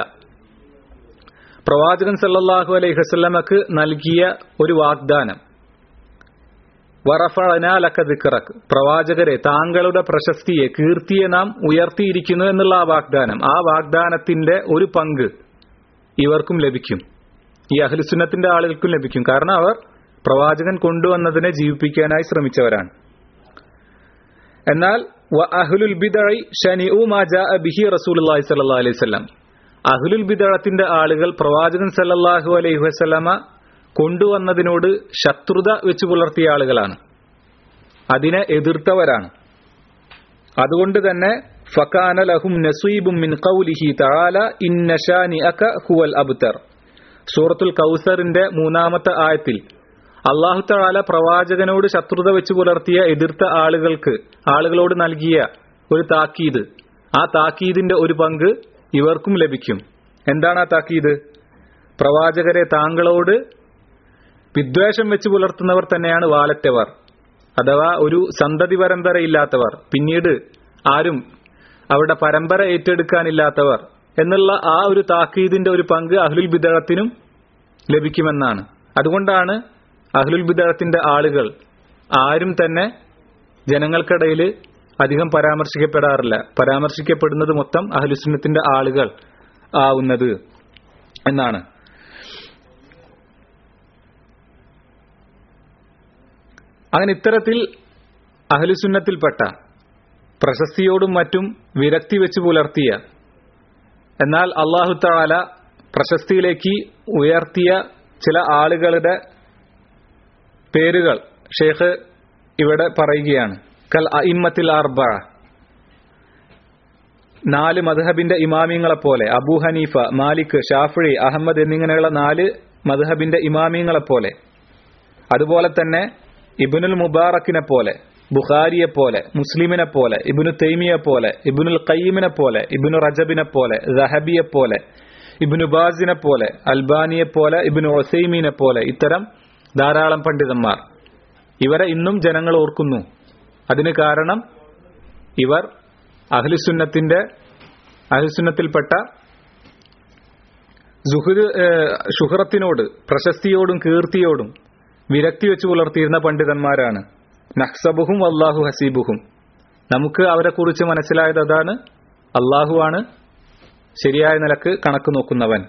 Speaker 1: പ്രവാചകൻ സല്ലല്ലാഹു അലൈഹി വസല്ലമക്ക് നൽകിയ ഒരു വാഗ്ദാനം വറഫഅന ലക ദിക്റക് പ്രവാചകരെ താങ്കളുടെ പ്രശസ്തിയെ കീർത്തിയെ നാം ഉയർത്തിയിരിക്കുന്നു എന്നുള്ള ആ വാഗ്ദാനം ആ വാഗ്ദാനത്തിന്റെ ഒരു പങ്ക് ഇവർക്കും ലഭിക്കും ഈ അഹ്ലുസുന്നത്തിന്റെ ആളുകൾക്കും ലഭിക്കും കാരണം അവർ പ്രവാചകൻ കൊണ്ടുവന്നതിനെ ജീവിപ്പിക്കാനായി ശ്രമിച്ചവരാണ് എന്നാൽ അഹ്ലുൽ ബിദഇ ശനിഉ മാ ജാഅ ബിഹി റസൂലുള്ളാഹി സ്വല്ലല്ലാഹു അലൈഹി വസല്ലം അഹ്ലുൽ ബിദഅത്തിന്റെ ആളുകൾ പ്രവാചകൻ സല്ലല്ലാഹു അലൈഹി വസല്ലമ കൊണ്ടുവന്നതിനോട് ശത്രുത വെച്ച് പുലർത്തിയ ആളുകളാണ് അതിനെ എതിർത്തവരാണ് അതുകൊണ്ട് തന്നെ ഫക്കാന ലഹും നസീബും മിൻ ഖൗലിഹി തആല ഇന്ന ശാനിഅക ഹുവൽ അബ്തർ സൂറത്തുൽ കൗസറിന്റെ മൂന്നാമത്തെ ആയത്തിൽ അള്ളാഹു തആല പ്രവാചകനോട് ശത്രുത വെച്ച് പുലർത്തിയ എതിർത്ത ആളുകൾക്ക് ആളുകളോട് നൽകിയ ഒരു താക്കീത് ആ താക്കീതിന്റെ ഒരു പങ്ക് ഇവർക്കും ലഭിക്കും എന്താണ് ആ താക്കീത് പ്രവാചകരെ താങ്കളോട് വിദ്വേഷം വെച്ച് പുലർത്തുന്നവർ തന്നെയാണ് വാലറ്റവർ അഥവാ ഒരു സന്തതി പരമ്പരയില്ലാത്തവർ പിന്നീട് ആരും അവരുടെ പരമ്പര ഏറ്റെടുക്കാനില്ലാത്തവർ എന്നുള്ള ആ ഒരു താക്കീദിന്റെ ഒരു പങ്ക് അഹ്ലുൽ ബിദഴത്തിനും ലഭിക്കുമെന്നാണ് അതുകൊണ്ടാണ് അഹ്ലുൽ ബിദഴത്തിന്റെ ആളുകൾ ആരും തന്നെ ജനങ്ങൾക്കിടയിൽ അധികം പരാമർശിക്കപ്പെടാറില്ല പരാമർശിക്കപ്പെടുന്നത് മൊത്തം അഹ്ലുസുന്നത്തിന്റെ ആളുകൾ ആവുന്നത് എന്നാണ് അങ്ങനെ ഇത്തരത്തിൽ അഹ്ലുസുന്നത്തിൽപ്പെട്ട പ്രശസ്തിയോടും മറ്റും വിരക്തി വെച്ച് പുലർത്തിയ എന്നാൽ അള്ളാഹു താല പ്രശസ്തിയിലേക്ക് ഉയർത്തിയ ചില ആളുകളുടെ പേരുകൾ ഷേഖ് ഇവിടെ പറയുകയാണ് കൽ അയിമ്മത്തിൽ അർബ നാല് മദ്ഹബിന്റെ ഇമാമിങ്ങളെ പോലെ അബൂ ഹനീഫ മാലിക് ഷാഫി അഹമ്മദ് എന്നിങ്ങനെയുള്ള നാല് മദ്ഹബിന്റെ ഇമാമിങ്ങളെ പോലെ അതുപോലെ തന്നെ ഇബിനുൽ മുബാറക്കിനെ പോലെ ബുഖാരിയെ പോലെ മുസ്ലിമിനെ പോലെ ഇബിനു തൈമിയെ പോലെ ഇബിനുൽ ഖയ്യിമിനെ പോലെ ഇബിനു റജബിനെ പോലെ റഹബിയെ പോലെ ഇബിനു ബാസിനെ പോലെ അൽബാനിയെ പോലെ ഇബിനു ഒസൈമീനെ പോലെ ഇത്തരം ധാരാളം പണ്ഡിതന്മാർ ഇവരെ ഇന്നും ജനങ്ങൾ ഓർക്കുന്നു അതിന് കാരണം ഇവർ അഹ്ലുസുന്നത്തിന്റെ അഹ്ലുസുന്നത്തിൽപ്പെട്ട സുഹൃ ഷുഹറത്തിനോട് പ്രശസ്തിയോടും കീർത്തിയോടും വിരക്തി വെച്ച് പുലർത്തിയിരുന്ന പണ്ഡിതന്മാരാണ് നഹ്സബുഹും അള്ളാഹു ഹസീബുഹും നമുക്ക് അവരെ കുറിച്ച് മനസ്സിലായത് അതാണ് അള്ളാഹുവാണ് ശരിയായ നിലക്ക് കണക്ക് നോക്കുന്നവൻ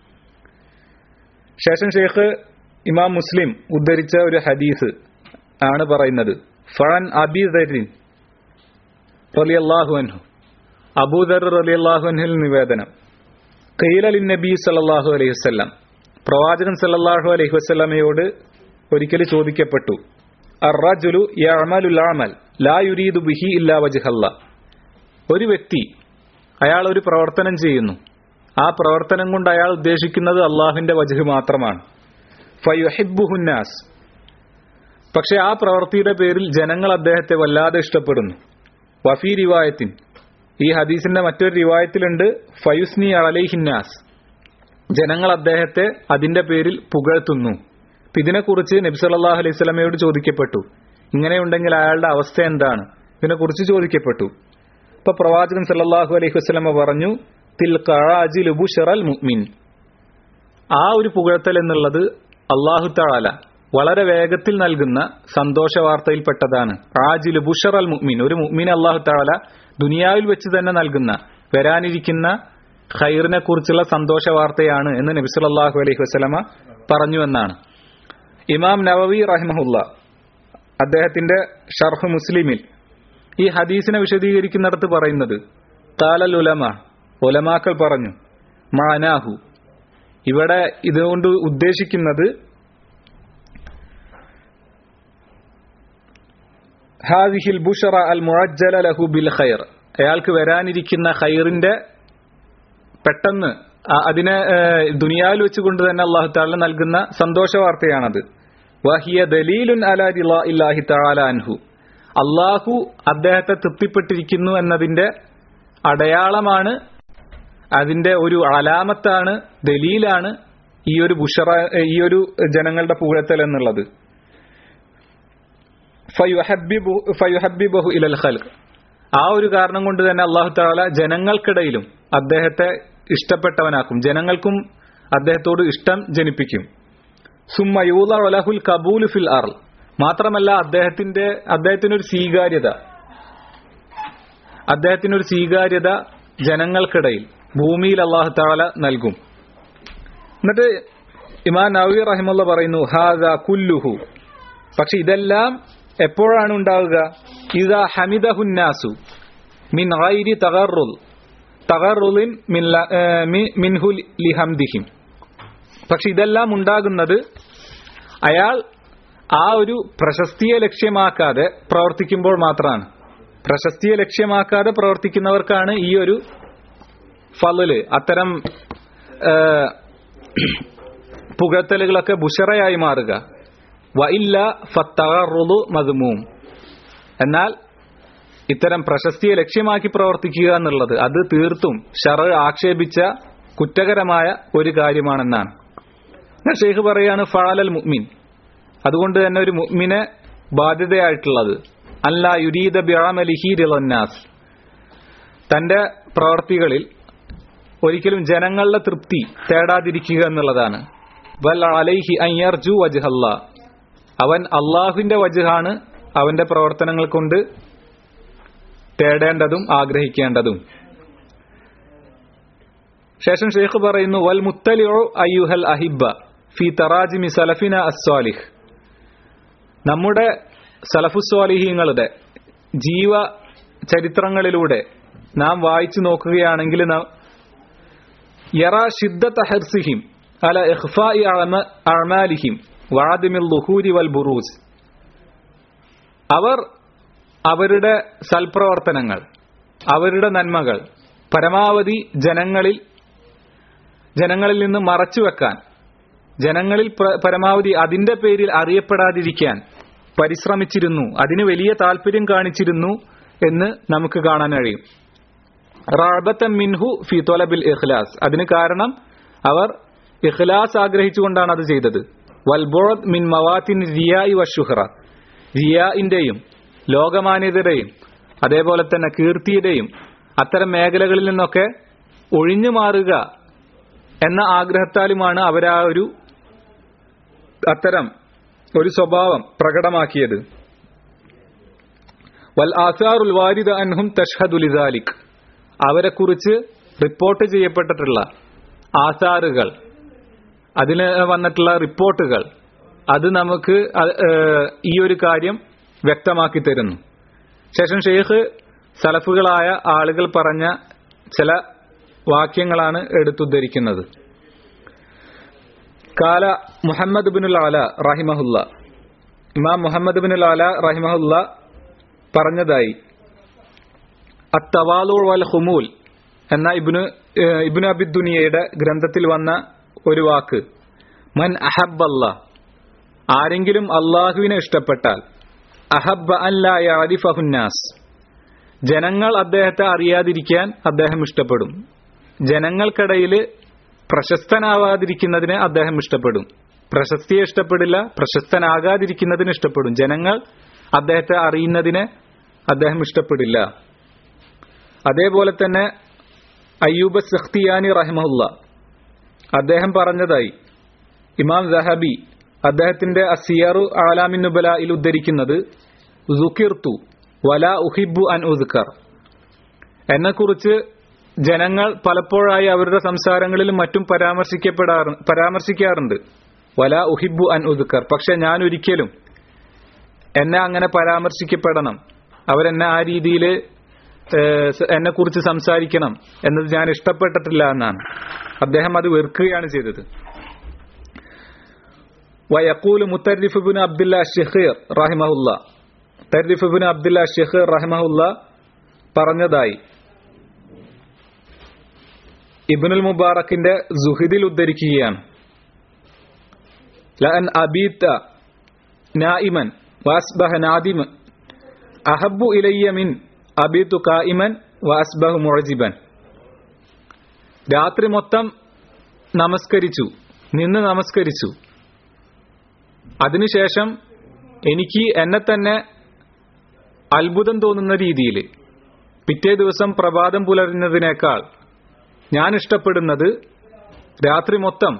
Speaker 1: ശേഷം ഷെയ്ഖ് ഇമാം മുസ്ലിം ഉദ്ധരിച്ച ഒരു ഹദീസ് ആണ് പറയുന്നത് ഫഴൻ അബിദരിൻ റലിയല്ലാഹു അൻഹു അബൂദർ റലിയല്ലാഹു അൻഹിൽ നിവേദനം കയ്യിലലി നബി സല്ലാഹു അലൈഹി വസ്ല്ലാം പ്രവാചകൻ സല്ലാഹു അലൈഹി വസ്ലമയോട് ഒരിക്കൽ ചോദിക്കപ്പെട്ടു അറജുലു യഅമലുൽ അമൽ ലാ യുരീദു ബിഹി ഇല്ലാ വജ്ഹല്ല ഒരു വ്യക്തി അയാൾ ഒരു പ്രവർത്തനം ചെയ്യുന്നു ആ പ്രവർത്തനം കൊണ്ട് അയാൾ ഉദ്ദേശിക്കുന്നത് അള്ളാഹുവിന്റെ വജഹ് മാത്രമാണ് ഫയുഹിബുഹുന്നാസ് പക്ഷെ ആ പ്രവൃത്തിയുടെ പേരിൽ ജനങ്ങൾ അദ്ദേഹത്തെ വല്ലാതെ ഇഷ്ടപ്പെടുന്നു വഫി റിവായത്തിൻ ഈ ഹദീസിന്റെ മറ്റൊരു റിവായത്തിലുണ്ട് ഫയുസ്നി അലൈഹിന്നാസ് ജനങ്ങൾ അദ്ദേഹത്തെ അതിന്റെ പേരിൽ പുകഴ്ത്തുന്നു ഇതിനെക്കുറിച്ച് നബി സല്ലല്ലാഹു അലൈഹി സ്വലമയോട് ചോദിക്കപ്പെട്ടു ഇങ്ങനെയുണ്ടെങ്കിൽ അയാളുടെ അവസ്ഥ എന്താണ് ഇതിനെക്കുറിച്ച് ചോദിക്കപ്പെട്ടു ഇപ്പൊ പ്രവാചകൻ സല്ലല്ലാഹു അലൈഹി വസ്ലമ പറഞ്ഞു തിൽ ബുഷറൽ മുഅ്മിൻ ആ ഒരു പുകഴ്ത്തൽ എന്നുള്ളത് അള്ളാഹു തആല വളരെ വേഗത്തിൽ നൽകുന്ന സന്തോഷ വാർത്തയിൽപ്പെട്ടതാണ് ആജിൽ ബുഷർ അൽ മുഅ്മിൻ ഒരു മുഅ്മിൻ അള്ളാഹു തആല ദുനിയാവിൽ വെച്ച് തന്നെ നൽകുന്ന വരാനിരിക്കുന്ന ഖൈറിനെ കുറിച്ചുള്ള സന്തോഷ വാർത്തയാണ് എന്ന് നബി സല്ലല്ലാഹു അലൈഹി വസല്ലമ പറഞ്ഞു എന്നാണ് ഇമാം നവവി റഹിമഹുല്ല അദ്ദേഹത്തിന്റെ ഷർഹ് മുസ്ലിമിൽ ഈ ഹദീസിനെ വിശദീകരിക്കുന്നിടത്ത് പറയുന്നത് താലൽ ഉലമ ഉലമാക്കൾ പറഞ്ഞു മാനാഹു ഇവിടെ ഇതുകൊണ്ട് ഉദ്ദേശിക്കുന്നത് ഹാദിഹിൽ ബുഷറ അൽ മുഅജ്ജല ലഹു ബിൽ ഖൈർ അയാൾക്ക് വരാനിരിക്കുന്ന ഖൈറിന്റെ പെട്ടെന്ന് അതിനെ ദുനിയാവിൽ വെച്ചുകൊണ്ട് തന്നെ അള്ളാഹു താല നൽകുന്ന സന്തോഷ വാർത്തയാണത് വഹിയ ദലീലുൻ അലാ ഇല്ലാഹി തആല അൻഹു അള്ളാഹു അദ്ദേഹത്തെ തൃപ്തിപ്പെട്ടിരിക്കുന്നു എന്നതിന്റെ അടയാളമാണ് അതിന്റെ ഒരു അലാമത്താണ് ദലീലാണ് ഈ ഒരു ബുഷറ ഈ ഒരു ജനങ്ങളുടെ പുകഴ്ത്തൽ എന്നുള്ളത് ഫയുഹബിബഹു ഇലൽ ഖൽഖ് ആ ഒരു കാരണം കൊണ്ട് തന്നെ അള്ളാഹു താല ജനങ്ങൾക്കിടയിലും അദ്ദേഹത്തെ ഇഷ്ടപ്പെട്ടവനാക്കും ജനങ്ങൾക്കും അദ്ദേഹത്തോട് ഇഷ്ടം ജനിപ്പിക്കും സുമ്മ യൂലഹുൽ കബൂൽ ഫിൽ അർ മാത്രമല്ല അദ്ദേഹത്തിന്റെ അദ്ദേഹത്തിനൊരു സ്വീകാര്യത അദ്ദേഹത്തിനൊരു സ്വീകാര്യത ജനങ്ങൾക്കിടയിൽ ഭൂമിയിൽ അള്ളാഹു താല നൽകും എന്നിട്ട് ഇമാൻ നവി റഹിമുള്ള പറയുന്നു ഹാദ കുല്ലുഹു പക്ഷെ ഇതെല്ലാം എപ്പോഴാണ് ഉണ്ടാവുക ഇതാ ഹമിദഹുന്നാസു മിൻ ഗൈരി തഗറുൽ തഗറുലിൻ മിൻഹു ലിഹംദിഹിം പക്ഷെ ഇതെല്ലാം ഉണ്ടാകുന്നത് അയാൾ ആ ഒരു പ്രശസ്തിയെ ലക്ഷ്യമാക്കാതെ പ്രവർത്തിക്കുമ്പോൾ മാത്രമാണ് പ്രശസ്തിയെ ലക്ഷ്യമാക്കാതെ പ്രവർത്തിക്കുന്നവർക്കാണ് ഈ ഒരു ഫലല് അത്തരം പുകഴ്ത്തലുകളൊക്കെ ബുഷറയായി മാറുക വ ഇല്ല ഫത്തറുദു മതുമൂം എന്നാൽ ഇത്തരം പ്രശസ്തിയെ ലക്ഷ്യമാക്കി പ്രവർത്തിക്കുക എന്നുള്ളത് അത് തീർത്തും ഷറ ആക്ഷേപിച്ച കുറ്റകരമായ ഒരു കാര്യമാണെന്നാണ് ഷെയ്ഖ് പറയാണ് ഫാലൽ മുഅ്മിൻ അതുകൊണ്ട് തന്നെ ഒരു മുഅ്മിനെ ബാധ്യതയായിട്ടുള്ളത് അല്ല യുരീദ ബിഅമലിഹി റിളന്നാസ് തന്റെ പ്രവർത്തികളിൽ ഒരിക്കലും ജനങ്ങളുടെ തൃപ്തി തേടാതിരിക്കുക എന്നുള്ളതാണ് വൽ അലൈഹി അയ്യർജു വജ്ഹല്ല അവൻ അള്ളാഹുവിന്റെ വജ്ഹാണ് അവന്റെ പ്രവർത്തനങ്ങൾ കൊണ്ട് തേടേണ്ടതും ആഗ്രഹിക്കേണ്ടതും ശേഷം ഷെയ്ഖ് പറയുന്നു വൽ മുത്തലിഉ അയ്യുഹൽ അഹിബ ഫി തറാജിമി സലഫിന അസ്വാലിഹ് നമ്മുടെ സലഫുസ്വാലിഹീങ്ങളുടെ ജീവ ചരിത്രങ്ങളിലൂടെ നാം വായിച്ചു നോക്കുകയാണെങ്കിൽ യറ ഷിദ്ദത്ത ഹർസിഹിം അല ഇഖ്ഫാഇ അഅമാലിഹിം വഅദമിൽ ളുഹൂരി വൽ ബുറൂസ് അവർ അവരുടെ സൽപ്രവർത്തനങ്ങൾ അവരുടെ നന്മകൾ പരമാവധി ജനങ്ങളിൽ ജനങ്ങളിൽ നിന്ന് മറച്ചുവെക്കാൻ ജനങ്ങളിൽ പരമാവധി അതിന്റെ പേരിൽ അറിയപ്പെടാതിരിക്കാൻ പരിശ്രമിച്ചിരുന്നു അതിന് വലിയ താല്പര്യം കാണിച്ചിരുന്നു എന്ന് നമുക്ക് കാണാൻ കഴിയും റാബത്തൻ മിൻഹു ഫി തൊലബിൽ ഇഖ്ലാസ് അതിന് കാരണം അവർ ഇഖ്ലാസ് ആഗ്രഹിച്ചുകൊണ്ടാണ് അത് ചെയ്തത് വൽബോദ് മിൻ മവാത്തിൻ റിയായി വഷുഹറ റിയാഇന്റെയും ലോകമാന്യതയുടെയും അതേപോലെ തന്നെ കീർത്തിയുടെയും അത്തരം മേഖലകളിൽ നിന്നൊക്കെ ഒഴിഞ്ഞു മാറുക എന്ന ആഗ്രഹത്താലുമാണ് അവരാ ഒരു അത്തരം ഒരു സ്വഭാവം പ്രകടമാക്കിയത് വൽ ആസാറുൽ വാരിദ അൻഹും തഷ്ഹദുലിദാലിക് അവരെക്കുറിച്ച് റിപ്പോർട്ട് ചെയ്യപ്പെട്ടിട്ടുള്ള ആസാറുകൾ അതിന് വന്നിട്ടുള്ള റിപ്പോർട്ടുകൾ അത് നമുക്ക് ഈ ഒരു കാര്യം വ്യക്തമാക്കി തരുന്നു ശേഷം ഷെയ്ഖ് സലഫുകളായ ആളുകൾ പറഞ്ഞ ചില വാക്യങ്ങളാണ് എടുത്തുദ്ധരിക്കുന്നത് കാല മുഹമ്മദ് ബിനുൽ ആല റഹിമഹുല്ല ഇമാം മുഹമ്മദ് ബിനുൽ ആല റഹിമഹുല്ല പറഞ്ഞതായി അത്തവാലു വൽ ഹുമൂൽ എന്ന ഇബ്നു ഇബ്നു അബിദ്ദുനിയയുടെ ഗ്രന്ഥത്തിൽ വന്ന ഒരു വാക്ക് മൻ അഹബ്ബല്ല ആരെങ്കിലും അള്ളാഹുവിനെ ഇഷ്ടപ്പെട്ടാൽ അഹബ്ബ അല്ലാഫഹുന്നാസ് ജനങ്ങൾ അദ്ദേഹത്തെ അറിയാതിരിക്കാൻ അദ്ദേഹം ഇഷ്ടപ്പെടും ജനങ്ങൾക്കിടയിൽ പ്രശസ്തനാവാതിരിക്കുന്നതിന് അദ്ദേഹം ഇഷ്ടപ്പെടും പ്രശസ്തിയെ ഇഷ്ടപ്പെടില്ല പ്രശസ്തനാകാതിരിക്കുന്നതിന് ഇഷ്ടപ്പെടും ജനങ്ങൾ അദ്ദേഹത്തെ അറിയുന്നതിന് അദ്ദേഹം ഇഷ്ടപ്പെടില്ല അതേപോലെ തന്നെ അയ്യൂബ് സഖ്തിയാനി റഹ്മുല്ല അദ്ദേഹം പറഞ്ഞതായി ഇമാം ദഹബി അദ്ദേഹത്തിന്റെ അസിയറു ആലാമിൻ നുബലയിൽ ഉദ്ധരിക്കുന്നത് സുക്കിർത്തു വല ഉഹിബു അൻ ഉദ്ക്കർ എന്നെക്കുറിച്ച് ജനങ്ങൾ പലപ്പോഴായി അവരുടെ സംസാരങ്ങളിലും മറ്റും പരാമർശിക്കപ്പെടാറ് പരാമർശിക്കാറുണ്ട് വല ഉഹിബു അൻ ഉദ്ക്കർ പക്ഷെ ഞാൻ ഒരിക്കലും എന്നെ അങ്ങനെ പരാമർശിക്കപ്പെടണം അവരെന്നെ ആ രീതിയിൽ എന്നെ കുറിച്ച് സംസാരിക്കണം എന്നത് ഞാൻ ഇഷ്ടപ്പെട്ടിട്ടില്ല എന്നാണ് അദ്ദേഹം അത് വെറുക്കുകയാണ് ചെയ്തത് വയക്കൂല് മുത്തരിഫുബിൻ അബ്ദുല്ല ഷെഖീർ റഹിമഹുല്ല തരിഫുബിൻ അബ്ദുല്ല ഷെഖീർ റഹിമഹുല്ല പറഞ്ഞതായി ഇബിനുൽ മുബാറക്കിന്റെ സുഹിദിൽ ഉദ്ധരിക്കുകയാണ് ലഅൻ അബീത്ത നായിമൻ വാസ്ബഹ നാദിമൻ അഹബു ഇലയ്യ മിൻ അബീത്തു കായിമൻ വാസ്ബഹു മുഴജിബൻ രാത്രി മൊത്തം നമസ്കരിച്ചു നിന്ന് നമസ്കരിച്ചു അതിനുശേഷം എനിക്ക് എന്നെ തന്നെ അത്ഭുതം തോന്നുന്ന രീതിയിൽ പിറ്റേ ദിവസം പ്രഭാതം പുലരുന്നതിനേക്കാൾ ഞാൻ ഇഷ്ടപ്പെടുന്നത് രാത്രി മൊത്തം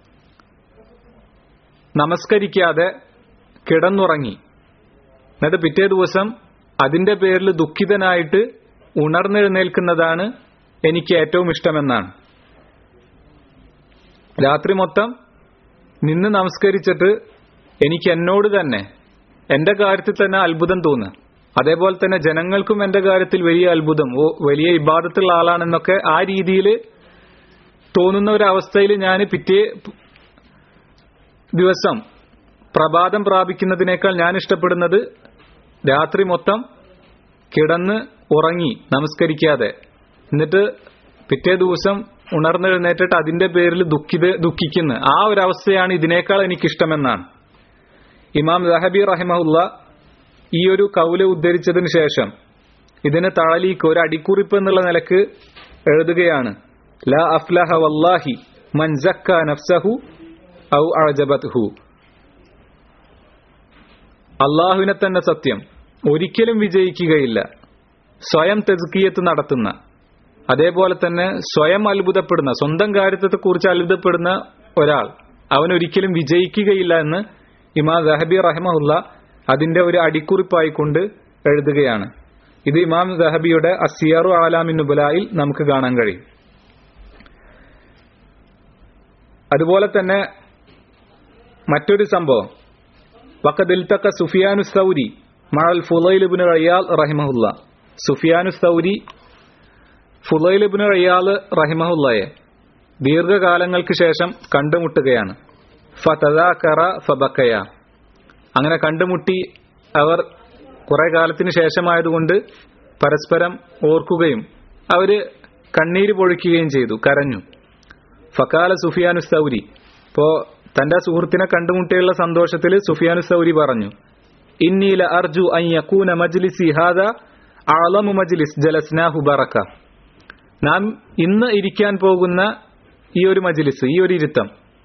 Speaker 1: നമസ്കരിക്കാതെ കിടന്നുറങ്ങി എന്നിട്ട് പിറ്റേ ദിവസം അതിന്റെ പേരിൽ ദുഃഖിതനായിട്ട് ഉണർന്നെഴുന്നേൽക്കുന്നതാണ് എനിക്ക് ഏറ്റവും ഇഷ്ടമെന്നാണ് രാത്രി മൊത്തം നിന്ന് നമസ്കരിച്ചിട്ട് എനിക്ക് എന്നോട് തന്നെ എന്റെ കാര്യത്തിൽ തന്നെ അത്ഭുതം തോന്നുക അതേപോലെ തന്നെ ജനങ്ങൾക്കും എന്റെ കാര്യത്തിൽ വലിയ അത്ഭുതം ഓ വലിയ ഇബാദത്തുള്ള ആളാണെന്നൊക്കെ ആ രീതിയിൽ തോന്നുന്ന ഒരവസ്ഥയിൽ ഞാൻ പിറ്റേ ദിവസം പ്രഭാതം പ്രാപിക്കുന്നതിനേക്കാൾ ഞാൻ ഇഷ്ടപ്പെടുന്നത് രാത്രി മൊത്തം കിടന്ന് ഉറങ്ങി നമസ്കരിക്കാതെ എന്നിട്ട് പിറ്റേ ദിവസം ഉണർന്നെഴുന്നേറ്റിട്ട് അതിന്റെ പേരിൽ ദുഃഖിത ദുഃഖിക്കുന്ന ആ ഒരു അവസ്ഥയാണ് ഇതിനേക്കാൾ എനിക്കിഷ്ടമെന്നാണ് ഇമാം ദഹബി റഹിമഹുല്ല ഈ ഒരു കൗല ഉദ്ധരിച്ചതിന് ശേഷം ഇതിന് താലീക്ക് ഒരു അടിക്കുറിപ്പ് എന്നുള്ള നിലക്ക് എഴുതുകയാണ് ലാ അഫ്ലഹ വല്ലാഹി മൻ സക്ക നഫ്സഹു ഔ അഅജബത്ഹു അള്ളാഹുവിനെ തന്നെ സത്യം ഒരിക്കലും വിജയിക്കുകയില്ല സ്വയം തെസ്കിയത്ത് നടത്തുന്ന അതേപോലെ തന്നെ സ്വയം അത്ഭുതപ്പെടുന്ന സ്വന്തം കാര്യത്തെക്കുറിച്ച് അത്ഭുതപ്പെടുന്ന ഒരാൾ അവൻ ഒരിക്കലും വിജയിക്കുകയില്ല എന്ന് ഇമാം ദഹബി റഹ്മുല്ല അതിന്റെ ഒരു അടിക്കുറിപ്പായിക്കൊണ്ട് എഴുതുകയാണ് ഇത് ഇമാം ദഹബിയുടെ അസിയാറു ആലാമിൻ നുബലായിൽ നമുക്ക് കാണാൻ കഴിയും അതുപോലെ തന്നെ മറ്റൊരു സംഭവം വക്കദിൽത്തക്ക സുഫിയാനു സൗരി മഴൽ ഫുലൈലിബിന് റയ്യാൽ റഹിമഹുല്ല സുഫിയാനു സൗരി ഫുലൈലിബിന് റയ്യാൽ റഹിമഹുല്ലയെ ദീർഘകാലങ്ങൾക്ക് ശേഷം കണ്ടുമുട്ടുകയാണ് ഫതദാക്കറ ഫബക്കയ അങ്ങനെ കണ്ടുമുട്ടി അവർ കുറെ കാലത്തിന് ശേഷമായതുകൊണ്ട് പരസ്പരം ഓർക്കുകയും അവര് കണ്ണീര് പൊഴിക്കുകയും ചെയ്തു കരഞ്ഞു ഫക്കാല സുഫിയാനു സൗരി ഇപ്പോ തന്റെ സുഹൃത്തിനെ കണ്ടുമുട്ടിയുള്ള സന്തോഷത്തിൽ സുഫിയാനു സൗരി പറഞ്ഞു ഇന്നീല അർജു അൻ യകൂന മജ്ലിസി ഹാദ അളമു മജ്ലിസ് ജലസ്നാഹു ബറക്ക നാം ഇന്ന് ഇരിക്കാൻ പോകുന്ന ഈ ഒരു മജ്ലിസ് ഈ ഒരു ഇരുത്തം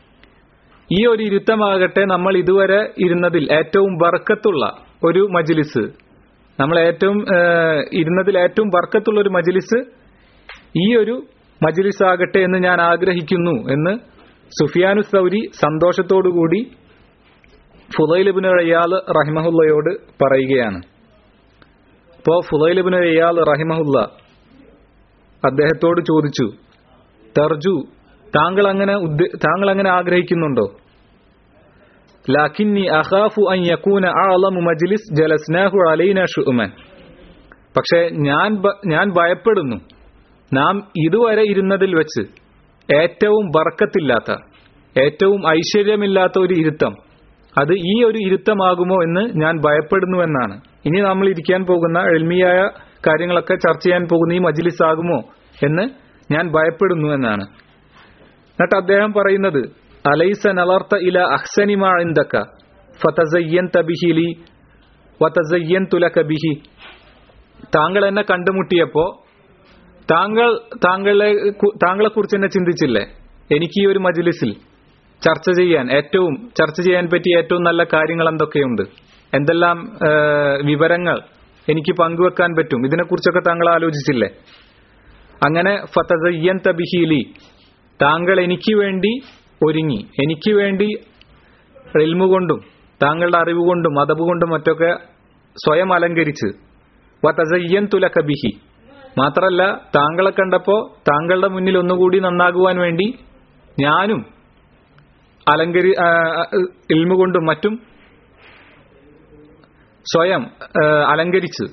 Speaker 1: ഈ ഒരു ഇരുത്തമാകട്ടെ നമ്മൾ ഇതുവരെ ഇരുന്നതിൽ ഏറ്റവും ബർക്കത്തുള്ള ഒരു മജ്ലിസ് നമ്മൾ ഏറ്റവും ഏഹ്, ഇരുന്നതിൽ ഏറ്റവും ബർക്കത്തുള്ള ഒരു മജ്ലിസ് ഈ ഒരു മജ്ലിസ് ആകട്ടെ എന്ന് ഞാൻ ആഗ്രഹിക്കുന്നു എന്ന് സുഫിയാനു സൗരി സന്തോഷത്തോടുകൂടി ഫുലൈലിബിന് അയ്യാൽ റഹിമഹുല്ലയോട് പറയുകയാണ് ഇപ്പോ ഫുലൈലിബിന് അയ്യാൽ റഹിമഹുല്ല അദ്ദേഹത്തോട് ചോദിച്ചു തർജു താങ്കൾ അങ്ങനെ ഉദ്ദേ- താങ്കൾ അങ്ങനെ ആഗ്രഹിക്കുന്നുണ്ടോ ലാക്കിന്നി അഖാഫു അൻ യകൂന അഅലമു മജ്ലിസ് ജലസ്നാഹു അലൈന ഷുഅമൻ പക്ഷേ ഞാൻ ബ- ഞാൻ ഭയപ്പെടുന്നു നാം ഇതുവരെ ഇരുന്നതിൽ വെച്ച് ഏറ്റവും ബർക്കത്തില്ലാത്ത ഏറ്റവും ഐശ്വര്യമില്ലാത്ത ഒരു ഇരുത്തം അത് ഈ ഒരു ഇരുത്തമാകുമോ എന്ന് ഞാൻ ഭയപ്പെടുന്നു എന്നാണ് ഇനി നമ്മൾ ഇരിക്കാൻ പോകുന്ന എൽമിയായ കാര്യങ്ങളൊക്കെ ചർച്ച ചെയ്യാൻ പോകുന്ന ഈ മജ്ലിസ് ആകുമോ എന്ന് ഞാൻ ഭയപ്പെടുന്നു എന്നാണ് എന്നിട്ട് അദ്ദേഹം പറയുന്നത് അലൈസ നലർത്ത ഇല അഹ്സനിമാ ഇന്ദക്ക ഫതസയ്യൻത ബിഹി ലി വതസയ്യൻതു ലക ബിഹി താങ്കൾ എന്നെ കണ്ടുമുട്ടിയപ്പോ താങ്കൾ താങ്കളെ താങ്കളെ കുറിച്ച് എന്നെ ചിന്തിച്ചില്ലേ എനിക്ക് ഈ ഒരു മജ്ലിസിൽ ചർച്ച ചെയ്യാൻ ഏറ്റവും ചർച്ച ചെയ്യാൻ പറ്റിയ ഏറ്റവും നല്ല കാര്യങ്ങൾ എന്തൊക്കെയുണ്ട് എന്തെല്ലാം ആ, വിവരങ്ങൾ എനിക്ക് പങ്കുവെക്കാൻ പറ്റും ഇതിനെക്കുറിച്ചൊക്കെ താങ്കൾ ആലോചിച്ചില്ലേ അങ്ങനെ ഫതസയ്യൻ തബിഹീലി താങ്കൾ എനിക്ക് വേണ്ടി ഒരുങ്ങി എനിക്ക് വേണ്ടി എൽമു കൊണ്ടും താങ്കളുടെ അറിവ് കൊണ്ടും അതബ് കൊണ്ടും മറ്റൊക്കെ സ്വയം അലങ്കരിച്ച് വതസയ്യൻ തുലക ബിഹി മാത്രല്ല താങ്കളെ കണ്ടപ്പോ താങ്കളുടെ മുന്നിൽ ഒന്നുകൂടി നന്നാകുവാൻ വേണ്ടി ഞാനും അലങ്കരി ആ, ആ, ഇൽമു കൊണ്ടും മറ്റും സ്വയം ആ, അലങ്കരിച്ച്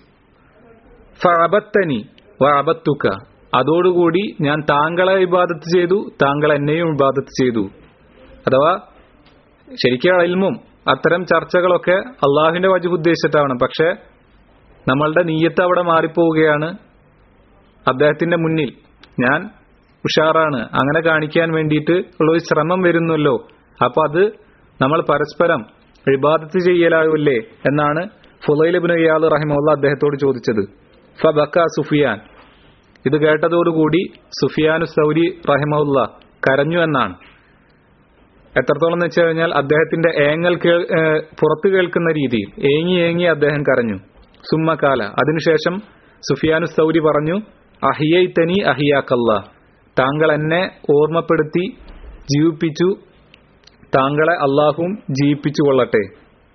Speaker 1: ഫഅബത്തനി വഅബത്തുക അതോടുകൂടി ഞാൻ താങ്കളെ ഇബാദത്ത് ചെയ്തു താങ്കൾ എന്നെയും ഇബാദത്ത് ചെയ്തു അഥവാ ശരിക്കും ഇൽമും അത്തരം ചർച്ചകളൊക്കെ അള്ളാഹുവിന്റെ വജു ഉദ്ദേശിച്ചിട്ടാവണം പക്ഷെ നമ്മളുടെ നീയത്ത് അവിടെ മാറിപ്പോവുകയാണ് അദ്ദേഹത്തിന്റെ മുന്നിൽ ഞാൻ ഉഷാറാണ് അങ്ങനെ കാണിക്കാൻ വേണ്ടിയിട്ട് ഉള്ള ഒരു ശ്രമം വരുന്നല്ലോ അപ്പൊ അത് നമ്മൾ പരസ്പരം ഇബാദത്ത് ചെയ്യലാവില്ലേ എന്നാണ് ഫുലൈലബിന് ഇയാൾ റഹിമുള്ള അദ്ദേഹത്തോട് ചോദിച്ചത് ഫബക്ക സുഫിയാൻ ഇത് കേട്ടതോടുകൂടി സുഫിയാനു സൗരി റഹിമുല്ല കരഞ്ഞു എന്നാണ് എത്രത്തോളം എന്ന് വെച്ച് കഴിഞ്ഞാൽ അദ്ദേഹത്തിന്റെ ഏങ്ങൽ കേൾ ഏഹ് പുറത്തു കേൾക്കുന്ന രീതിയിൽ ഏങ്ങി ഏങ്ങി അദ്ദേഹം കരഞ്ഞു സുമ്മക്കാല അതിനുശേഷം സുഫിയാനു സൗരി പറഞ്ഞു അഹിയൈ തനി അഹിയാക്കല്ല താങ്കൾ എന്നെ ഓർമ്മപ്പെടുത്തി ജീവിപ്പിച്ചു താങ്കളെ അള്ളാഹുവും ജീവിപ്പിച്ചു കൊള്ളട്ടെ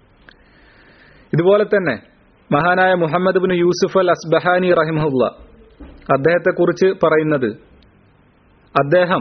Speaker 1: ഇതുപോലെ തന്നെ മഹാനായ Muhammad bin Yusuf al Asbahani റഹിമുല്ല അദ്ദേഹത്തെക്കുറിച്ച് പറയുന്നത് അദ്ദേഹം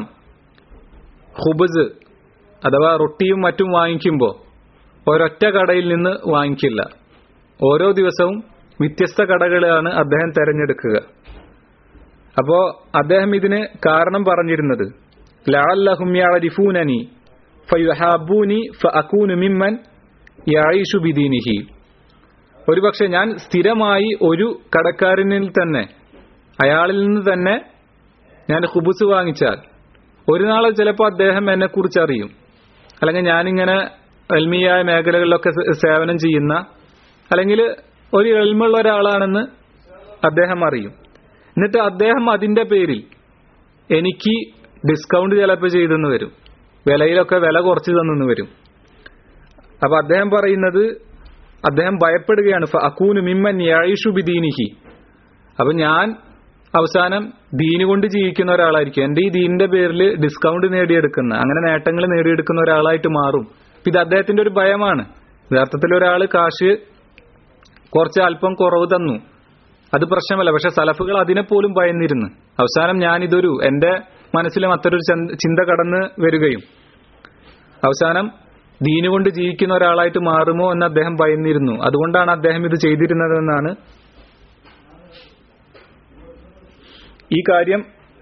Speaker 1: ഹുബസ് അഥവാ റൊട്ടിയും മറ്റും വാങ്ങിക്കുമ്പോൾ ഒരൊറ്റ കടയിൽ നിന്ന് വാങ്ങിക്കില്ല ഓരോ ദിവസവും വ്യത്യസ്ത കടകളാണ് അദ്ദേഹം തെരഞ്ഞെടുക്കുക അപ്പോ അദ്ദേഹം ഇതിന് കാരണം പറഞ്ഞിരുന്നത് ലഅല്ലഹും യഅരിഫൂനനി ഫയുഹാബൂനി ഫഅകൂനു മിമ്മൻ യഈഷു ബിദീനിഹി ഒരുപക്ഷെ ഞാൻ സ്ഥിരമായി ഒരു കടക്കാരനിൽ തന്നെ അയാളിൽ നിന്ന് തന്നെ ഞാൻ ഹുബുസ് വാങ്ങിച്ചാൽ ഒരു നാളെ ചിലപ്പോൾ അദ്ദേഹം എന്നെ കുറിച്ച് അറിയും അല്ലെങ്കിൽ ഞാനിങ്ങനെ എൽമിയായ മേഖലകളിലൊക്കെ സേ- സേവനം ചെയ്യുന്ന അല്ലെങ്കിൽ ഒരു എൽമുള്ള ഒരാളാണെന്ന് അദ്ദേഹം അറിയും എന്നിട്ട് അദ്ദേഹം അതിന്റെ പേരിൽ എനിക്ക് ഡിസ്കൗണ്ട് ചിലപ്പോൾ ചെയ്തെന്ന് വരും വിലയിലൊക്കെ വില കുറച്ച് തന്നെന്ന് വരും അപ്പൊ അദ്ദേഹം പറയുന്നത് അദ്ദേഹം ഭയപ്പെടുകയാണ് അക്കൂനു മിമ്മൻ യായിഷു ബിദീനിഹി അപ്പൊ ഞാൻ അവസാനം ദീന് കൊണ്ട് ജീവിക്കുന്ന ഒരാളായിരിക്കും എന്റെ ഈ ദീനിന്റെ പേരിൽ ഡിസ്കൗണ്ട് നേടിയെടുക്കുന്ന അങ്ങനെ നേട്ടങ്ങൾ നേടിയെടുക്കുന്ന ഒരാളായിട്ട് മാറും അപ്പൊ ഇത് അദ്ദേഹത്തിന്റെ ഒരു ഭയമാണ് യഥാർത്ഥത്തിൽ ഒരാൾ കാശ് കുറച്ച് അല്പം കുറവ് തന്നു അത് പ്രശ്നമല്ല പക്ഷെ സലഫുകൾ അതിനെ പോലും ഭയന്നിരുന്നു അവസാനം ഞാനിതൊരു എന്റെ മനസ്സിലും അത്തരൊരു ചിന്ത കടന്ന് വരികയും അവസാനം ദീന് കൊണ്ട് ജീവിക്കുന്ന ഒരാളായിട്ട് മാറുമോ എന്ന് അദ്ദേഹം ഭയന്നിരുന്നു അതുകൊണ്ടാണ് അദ്ദേഹം ഇത് ചെയ്തിരുന്നതെന്നാണ് ഈ കാര്യം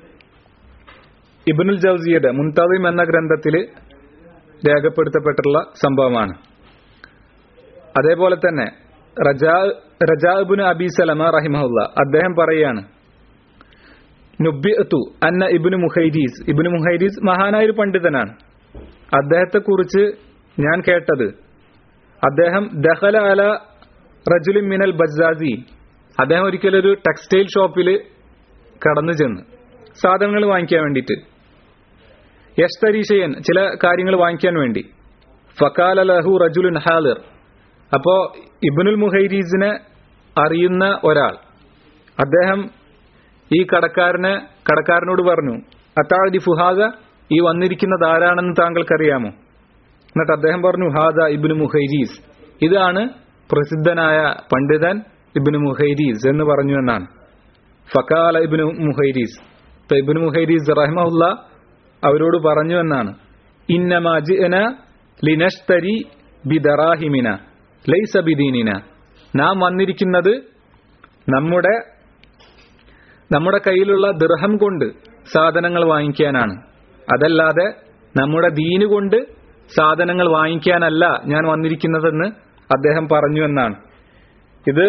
Speaker 1: ഇബനുൽ ജൗസിയുടെ മുൻതവിം എന്ന ഗ്രന്ഥത്തിൽ രേഖപ്പെടുത്തപ്പെട്ടിട്ടുള്ള സംഭവമാണ് അതേപോലെ തന്നെ റജാബുന് അബി സലമ റഹിമഹുല്ല അദ്ദേഹം പറയാണ് നുബ്യത്തു അന്ന ഇബിന് മുഹൈരീസ് ഇബിന് മുഹൈരീസ് മഹാനായ ഒരു പണ്ഡിതനാണ് അദ്ദേഹത്തെ കുറിച്ച് ഞാൻ കേട്ടത് അദ്ദേഹം ദഹല അല റജുലിൻ മിനൽ ബജാസി അദ്ദേഹം ഒരിക്കലും ഒരു ടെക്സ്റ്റൈൽ ഷോപ്പിൽ കടന്നു ചെന്ന് സാധനങ്ങൾ വാങ്ങിക്കാൻ വേണ്ടിയിട്ട് യഷ്തരീഷയൻ ചില കാര്യങ്ങൾ വാങ്ങിക്കാൻ വേണ്ടി ഫക്കാല ലഹു റജുലുൻ ഹാലിർ അപ്പോ ഇബനുൽ മുഹൈരീസിനെ അറിയുന്ന ഒരാൾ അദ്ദേഹം ഈ കടക്കാരന് കടക്കാരനോട് പറഞ്ഞു അത്താഴി ഫുഹാദ ഈ വന്നിരിക്കുന്നത് ആരാണെന്ന് താങ്കൾക്കറിയാമോ എന്നിട്ട് അദ്ദേഹം പറഞ്ഞു ഹാദ ഇബിന് മുഹൈരീസ് ഇതാണ് പ്രസിദ്ധനായ പണ്ഡിതൻ ഇബിന് മുഹൈരീസ് എന്ന് പറഞ്ഞു എന്നാണ് ഫക്കാല ഇബിന് മുഹൈരീസ് ഇപ്പൊ ഇബിന് മുഹൈരീസ് റഹ്മുല്ല അവരോട് പറഞ്ഞു എന്നാണ് ഇന്നമാജിന ലിനഷ്തരി ബിദറാഹിമിന ലൈസ ബിദീനിന നാം വന്നിരിക്കുന്നത് നമ്മുടെ നമ്മുടെ കയ്യിലുള്ള ദൃഹം കൊണ്ട് സാധനങ്ങൾ വാങ്ങിക്കാനാണ് അതല്ലാതെ നമ്മുടെ ദീന് കൊണ്ട് സാധനങ്ങൾ വാങ്ങിക്കാനല്ല ഞാൻ വന്നിരിക്കുന്നതെന്ന് അദ്ദേഹം പറഞ്ഞു എന്നാണ് ഇത്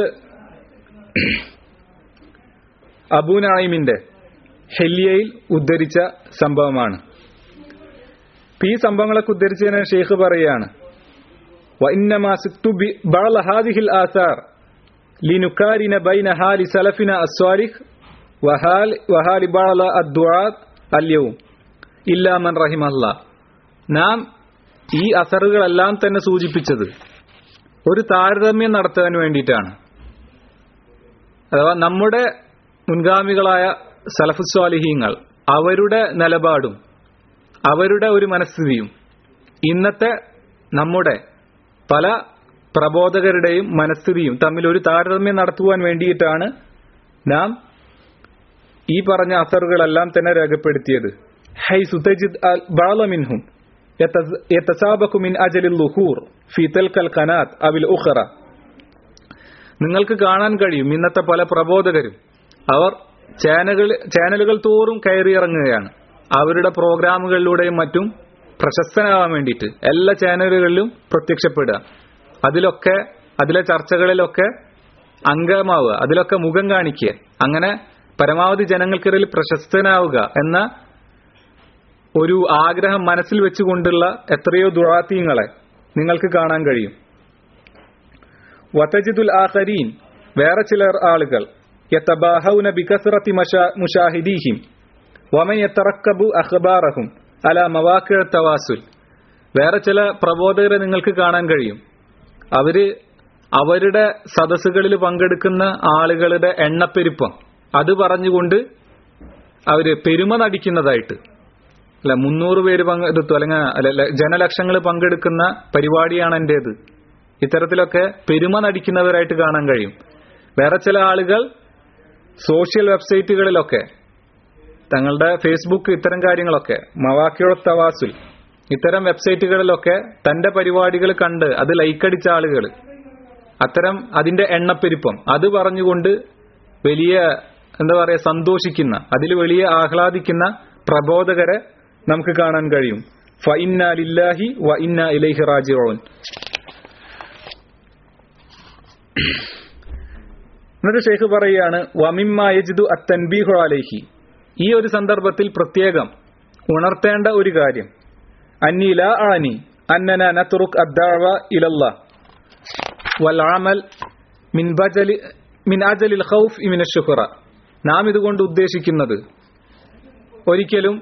Speaker 1: അബൂനായിമിന്റെ ഹെല്ലിയയിൽ ഉദ്ധരിച്ച സംഭവമാണ് ഈ സംഭവങ്ങളൊക്കെ ഉദ്ധരിച്ചതിന് ഷെയ്ഖ് പറയാണ് وإنما سكت بعض هذه الآثار لنكارن بين حال سلفنا الصالح وحال وحال بعض الدعاة اليوم إلا من رحم الله നാം ഈ അസറുകളെല്ലാം തന്നെ സൂചിപ്പിച്ചത് ഒരു താരതമ്യം നടത്താൻ വേണ്ടിയിട്ടാണ് അഥവാ നമ്മുടെ മുൻഗാമികളായ സലഫുസ്വാലിഹീങ്ങൾ അവരുടെ നിലപാടും അവരുടെ ഒരു മനസ്ഥിതിയും ഇന്നത്തെ നമ്മുടെ പല പ്രബോധകരുടെയും മനസ്ഥിതിയും തമ്മിൽ ഒരു താരതമ്യം നടത്തുവാൻ വേണ്ടിയിട്ടാണ് നാം ഈ പറഞ്ഞ അസറുകളെല്ലാം തന്നെ രേഖപ്പെടുത്തിയത് ഹൈ സുതജിദ് ബാലമിൻഹും യതസാബഖു മിൻ അജലിൽ ലുഹൂർ ഫി തൽക്കൽ ഖനാത്ത് അവിൽ ഉഖറ നിങ്ങൾക്ക് കാണാൻ കഴിയും ഇന്നത്തെ പല പ്രബോധകരും അവർ ചാനലുകൾ ചാനലുകൾ തോറും കയറിയിറങ്ങുകയാണ് അവരുടെ പ്രോഗ്രാമുകളിലൂടെയും മറ്റും പ്രശസ്തനാവാൻ വേണ്ടിയിട്ട് എല്ലാ ചാനലുകളിലും പ്രത്യക്ഷപ്പെടുക അതിലൊക്കെ അതിലെ ചർച്ചകളിലൊക്കെ അംഗമാവുക അതിലൊക്കെ മുഖം കാണിക്കുക അങ്ങനെ പരമാവധി ജനങ്ങൾക്കിടയിൽ പ്രശസ്തനാവുക എന്ന ഒരു ആഗ്രഹം മനസ്സിൽ വെച്ചുകൊണ്ടുള്ള എത്രയോ ദുറാത്തീങ്ങളെ നിങ്ങൾക്ക് കാണാൻ കഴിയും വതജിദുൽ ആഖരീൻ വേറെ ചിലർ ആളുകൾ യതബാഹൗന ബികസ്റത്തി മുഷാഹിദീഹിം വമൻ യതറക്കബു അഖ്ബാറഹും അല മവാക്കിഴ തവാസുൽ വേറെ ചില പ്രബോധകരെ നിങ്ങൾക്ക് കാണാൻ കഴിയും അവര് അവരുടെ സദസ്സുകളിൽ പങ്കെടുക്കുന്ന ആളുകളുടെ എണ്ണപ്പെരുപ്പം അത് പറഞ്ഞുകൊണ്ട് അവര് പെരുമ നടിക്കുന്നതായിട്ട് അല്ല മുന്നൂറ് പേര് പങ്കെടുത്തു അല്ലെങ്കിൽ ജനലക്ഷങ്ങൾ പങ്കെടുക്കുന്ന പരിപാടിയാണ് എന്റേത് ഇത്തരത്തിലൊക്കെ പെരുമ നടിക്കുന്നവരായിട്ട് കാണാൻ കഴിയും വേറെ ചില ആളുകൾ സോഷ്യൽ വെബ്സൈറ്റുകളിലൊക്കെ തങ്ങളുടെ ഫേസ്ബുക്ക് ഇത്തരം കാര്യങ്ങളൊക്കെ മവാക്കിയോ തവാസുൽ ഇത്തരം വെബ്സൈറ്റുകളിലൊക്കെ തന്റെ പരിപാടികൾ കണ്ട് അത് ലൈക്കടിച്ച ആളുകൾ അത്തരം അതിന്റെ എണ്ണപ്പെരുപ്പം അത് പറഞ്ഞുകൊണ്ട് വലിയ എന്താ പറയാ സന്തോഷിക്കുന്ന അതിൽ വലിയ ആഹ്ലാദിക്കുന്ന പ്രബോധകരെ നമുക്ക് കാണാൻ കഴിയും ഫ ഇന്ന ലില്ലാഹി വ ഇന്ന ഇലൈഹി റാജിഊൻ എന്നിട്ട് ഷെയ്ഖ് പറയുകയാണ് വമിമ്മ യജിദു അത്തൻബീഹു അലൈഹി ഈ ഒരു സന്ദർഭത്തിൽ പ്രത്യേകം ഉണർത്തേണ്ട ഒരു കാര്യം അന്നി ലാ ആനി അന്നന നത്റുക് അദ്ദഅവ ഇലല്ലാ വൽ അമൽ മിൻ ബജലി മിൻ അജലിൽ ഖൗഫ് മിൻ അഷ്ഹുറ നാം ഇതുകൊണ്ട് ഉദ്ദേശിക്കുന്നത് ഒരിക്കലും